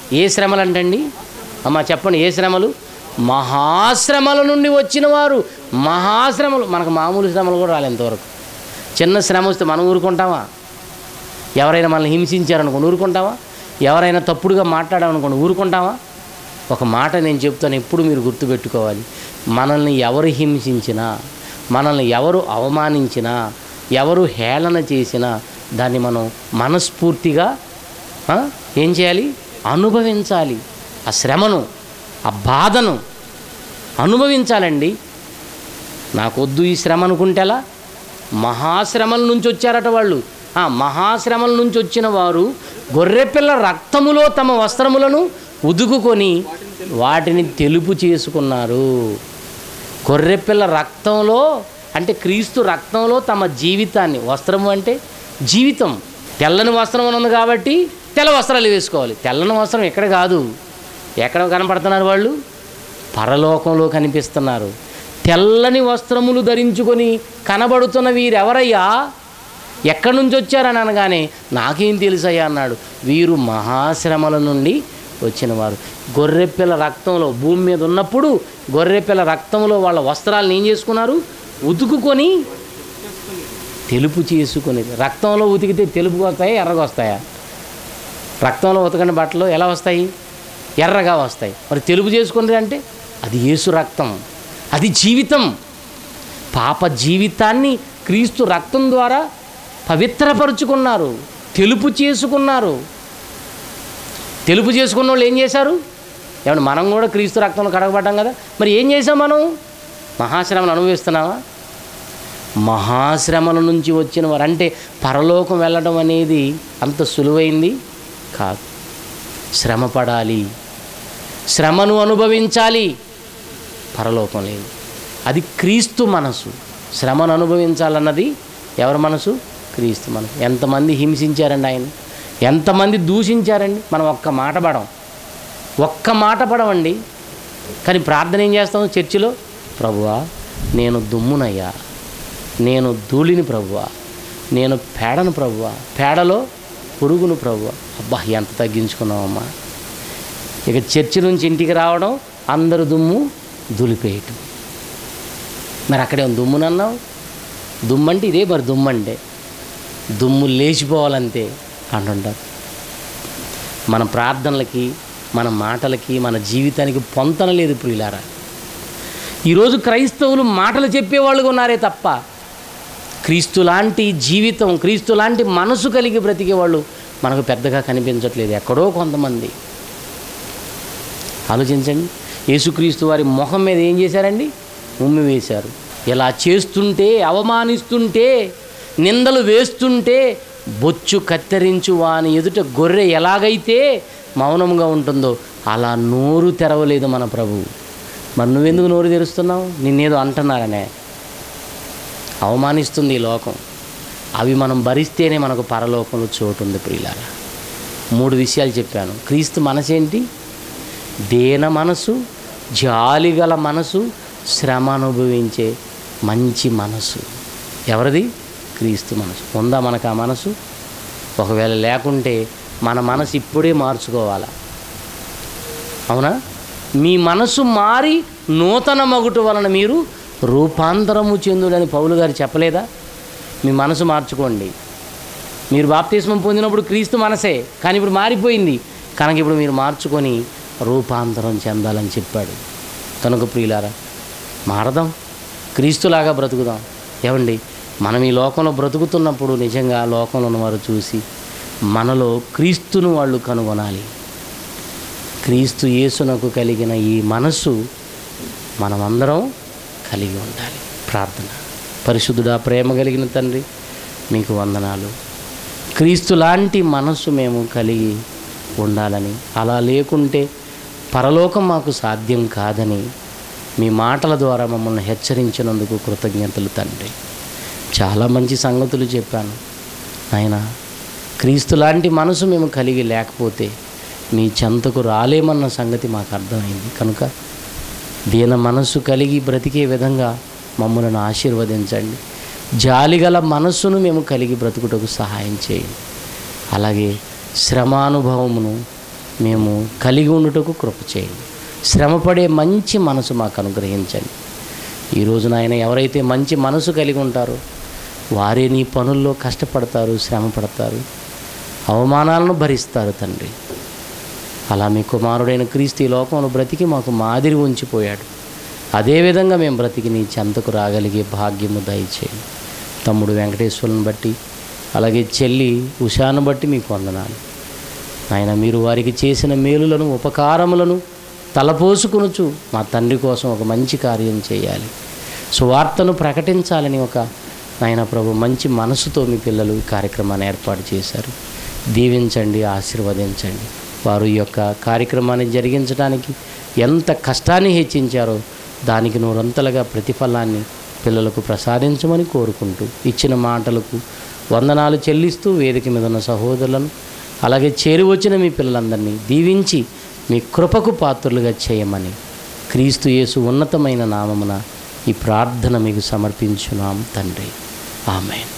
ఏ శ్రమలు అంటండి అమ్మా చెప్పండి ఏ శ్రమలు మహాశ్రమల నుండి వచ్చిన వారు మహాశ్రమలు మనకు మామూలు శ్రమలు కూడా రాలే ఇంతవరకు చిన్న శ్రమ వస్తే మనం ఊరుకుంటామా ఎవరైనా మనల్ని హింసించారనుకోండి ఊరుకుంటావా ఎవరైనా తప్పుడుగా మాట్లాడామనుకోండి ఊరుకుంటావా ఒక మాట నేను చెప్తాను ఎప్పుడు మీరు గుర్తుపెట్టుకోవాలి మనల్ని ఎవరు హింసించినా మనల్ని ఎవరు అవమానించినా ఎవరు హేళన చేసినా దాన్ని మనం మనస్ఫూర్తిగా ఆ, ఏం చేయాలి అనుభవించాలి ఆ శ్రమను ఆ బాధను అనుభవించాలండి నాకొద్దు ఈ శ్రమ అనుకుంటే ఎలా మహాశ్రమల నుంచి వచ్చారట వాళ్ళు ఆ మహాశ్రమల నుంచి వచ్చిన వారు గొర్రెపిల్ల రక్తములో తమ వస్త్రములను ఉదుకుకొని వాటిని తెలుపు చేసుకున్నారు గొర్రెపిల్ల రక్తంలో అంటే క్రీస్తు రక్తంలో తమ జీవితాన్ని వస్త్రము అంటే జీవితం తెల్లని వస్త్రం అని ఉంది కాబట్టి తెల్ల వస్త్రాలు వేసుకోవాలి తెల్లని వస్త్రం ఎక్కడ కాదు ఎక్కడ కనపడుతున్నారు వాళ్ళు పరలోకంలో కనిపిస్తున్నారు తెల్లని వస్త్రములు ధరించుకొని కనబడుతున్న వీరెవరయ్యా ఎక్కడి నుంచి వచ్చారని అనగానే నాకేం తెలుసయ్యా అన్నాడు వీరు మహాశ్రమల నుండి వచ్చినవారు గొర్రెపిల్ల రక్తంలో భూమి మీద ఉన్నప్పుడు గొర్రెపిల్ల రక్తంలో వాళ్ళ వస్త్రాలను ఏం చేసుకున్నారు ఉతుకుకొని తెలుపు చేసుకుని రక్తంలో ఉతికితే తెలుపుగా వస్తాయా ఎర్రగా వస్తాయా రక్తంలో ఉతకని బట్టలు ఎలా వస్తాయి ఎర్రగా వస్తాయి మరి తెలుపు చేసుకున్నది అంటే అది యేసు రక్తం అది జీవితం పాప జీవితాన్ని క్రీస్తు రక్తం ద్వారా పవిత్రపరుచుకున్నారు తెలుపు చేసుకున్నారు తెలుపు చేసుకున్న వాళ్ళు ఏం చేశారు ఏమన్నా మనం కూడా క్రీస్తు రక్తంలో కడగబడ్డాం కదా మరి ఏం చేసాం మనం మహాశ్రమను అనుభవిస్తున్నావా మహాశ్రమల నుంచి వచ్చిన వారు అంటే పరలోకం వెళ్ళడం అనేది అంత సులువైంది కాదు శ్రమ పడాలి శ్రమను అనుభవించాలి పరలోకం లేదు అది క్రీస్తు మనసు శ్రమను అనుభవించాలన్నది ఎవరి మనసు క్రీస్తు మనసు ఎంతమంది హింసించారండి ఆయన ఎంతమంది దూషించారండి మనం ఒక్క మాట పడం ఒక్క మాట పడమండి కానీ ప్రార్థన ఏం చేస్తాం చర్చిలో ప్రభువా నేను దుమ్మునయ్యా నేను ధూళిని ప్రభువా నేను పేడను ప్రభువా పేడలో పురుగును ప్రభువా అబ్బా ఎంత తగ్గించుకున్నావమ్మా ఇక చర్చి నుంచి ఇంటికి రావడం అందరు దుమ్ము దులిపేయటం మరి అక్కడే దుమ్మునన్నావు దుమ్ము అంటే ఇదే మరి దుమ్ము అంటే దుమ్ము లేచిపోవాలంతే అంటుంటారు మన ప్రార్థనలకి మన మాటలకి మన జీవితానికి పొంతన లేదు ప్రియులారా ఈరోజు క్రైస్తవులు మాటలు చెప్పేవాళ్ళుగా ఉన్నారే తప్ప క్రీస్తు లాంటి జీవితం క్రీస్తు లాంటి మనసు కలిగి బ్రతికే వాళ్ళు మనకు పెద్దగా కనిపించట్లేదు ఎక్కడో కొంతమంది ఆలోచించండి యేసుక్రీస్తు వారి మొహం మీద ఏం చేశారండి ఉమ్మి వేశారు ఇలా చేస్తుంటే అవమానిస్తుంటే నిందలు వేస్తుంటే బొచ్చు కత్తిరించు వాని ఎదుట గొర్రె ఎలాగైతే మౌనంగా ఉంటుందో అలా నోరు తెరవలేదు మన ప్రభువు మరి నువ్వెందుకు నోరు తెరుస్తున్నావు నిన్నేదో అంటున్నారనే అవమానిస్తుంది ఈ లోకం అవి మనం భరిస్తేనే మనకు పరలోకంలో చోటు ఉంది ప్రియులారా మూడు విషయాలు చెప్పాను క్రీస్తు మనసేంటి దేన మనసు జాలిగల మనసు శ్రమ అనుభవించే మంచి మనసు ఎవరిది క్రీస్తు మనసు ఉందా మనకు ఆ మనసు ఒకవేళ లేకుంటే మన మనసు ఇప్పుడే మార్చుకోవాలా అవునా మీ మనసు మారి నూతన మగుటు వలన మీరు రూపాంతరము చెందుడని పౌలు గారు చెప్పలేదా మీ మనసు మార్చుకోండి మీరు బాప్తిస్మం పొందినప్పుడు క్రీస్తు మనసే కానీ ఇప్పుడు మారిపోయింది కనుక ఇప్పుడు మీరు మార్చుకొని రూపాంతరం చెందాలని చెప్పాడు కనుక ప్రియులారా మారదాం క్రీస్తులాగా బ్రతుకుదాం ఏమండి మనం ఈ లోకంలో బ్రతుకుతున్నప్పుడు నిజంగా లోకంలో ఉన్నవారు చూసి మనలో క్రీస్తును వాళ్ళు కనుగొనాలి క్రీస్తు యేసునకు కలిగిన ఈ మనస్సు మనమందరం కలిగి ఉండాలి ప్రార్థన పరిశుద్ధుడా ప్రేమ కలిగిన తండ్రి మీకు వందనాలు క్రీస్తు లాంటి మనస్సు మేము కలిగి ఉండాలని అలా లేకుంటే పరలోకం మాకు సాధ్యం కాదని మీ మాటల ద్వారా మమ్మల్ని హెచ్చరించినందుకు కృతజ్ఞతలు తండ్రి చాలా మంచి సంగతులు చెప్పాను ఆయన క్రీస్తు లాంటి మనసు మేము కలిగి లేకపోతే మీ చెంతకు రాలేమన్న సంగతి మాకు అర్థమైంది కనుక దీన మనస్సు కలిగి బ్రతికే విధంగా మమ్మల్ని ఆశీర్వదించండి జాలిగల మనస్సును మేము కలిగి బ్రతుకుటకు సహాయం చేయండి అలాగే శ్రమానుభవమును మేము కలిగి ఉండుటకు కృప చేయండి శ్రమపడే మంచి మనసు మాకు అనుగ్రహించండి ఈ రోజున ఆయన ఎవరైతే మంచి మనసు కలిగి ఉంటారో వారే నీ పనుల్లో కష్టపడతారు శ్రమ పడతారు అవమానాలను భరిస్తారు తండ్రి అలా మీ కుమారుడైన క్రీస్తు ఈ లోకంలో బ్రతికి మాకు మాదిరి ఉంచిపోయాడు అదేవిధంగా మేము బ్రతికి నీ చెంతకు రాగలిగే భాగ్యము దయచేయండి తమ్ముడు వెంకటేశ్వరుని బట్టి అలాగే చెల్లి ఉషాను బట్టి మీకు వందనాలు ఆయన మీరు వారికి చేసిన మేలులను ఉపకారములను తలపోసుకొనుచు మా తండ్రి కోసం ఒక మంచి కార్యం చేయాలి సువార్తను ప్రకటించాలని ఒక నాయన ప్రభు మంచి మనసుతో మీ పిల్లలు ఈ కార్యక్రమాన్ని ఏర్పాటు చేశారు దీవించండి ఆశీర్వదించండి వారు ఈ యొక్క కార్యక్రమాన్ని జరిగించడానికి ఎంత కష్టాన్ని హెచ్చించారో దానికి నూరంతలుగా ప్రతిఫలాన్ని పిల్లలకు ప్రసాదించమని కోరుకుంటూ ఇచ్చిన మాటలకు వందనాలు చెల్లిస్తూ వేదిక మీద ఉన్న సహోదరులను అలాగే చేరి వచ్చిన మీ పిల్లలందరినీ దీవించి మీ కృపకు పాత్రులుగా చేయమని క్రీస్తు యేసు ఉన్నతమైన నామమున ఈ ప్రార్థన మీకు సమర్పించున్నాం తండ్రి ఆమెన్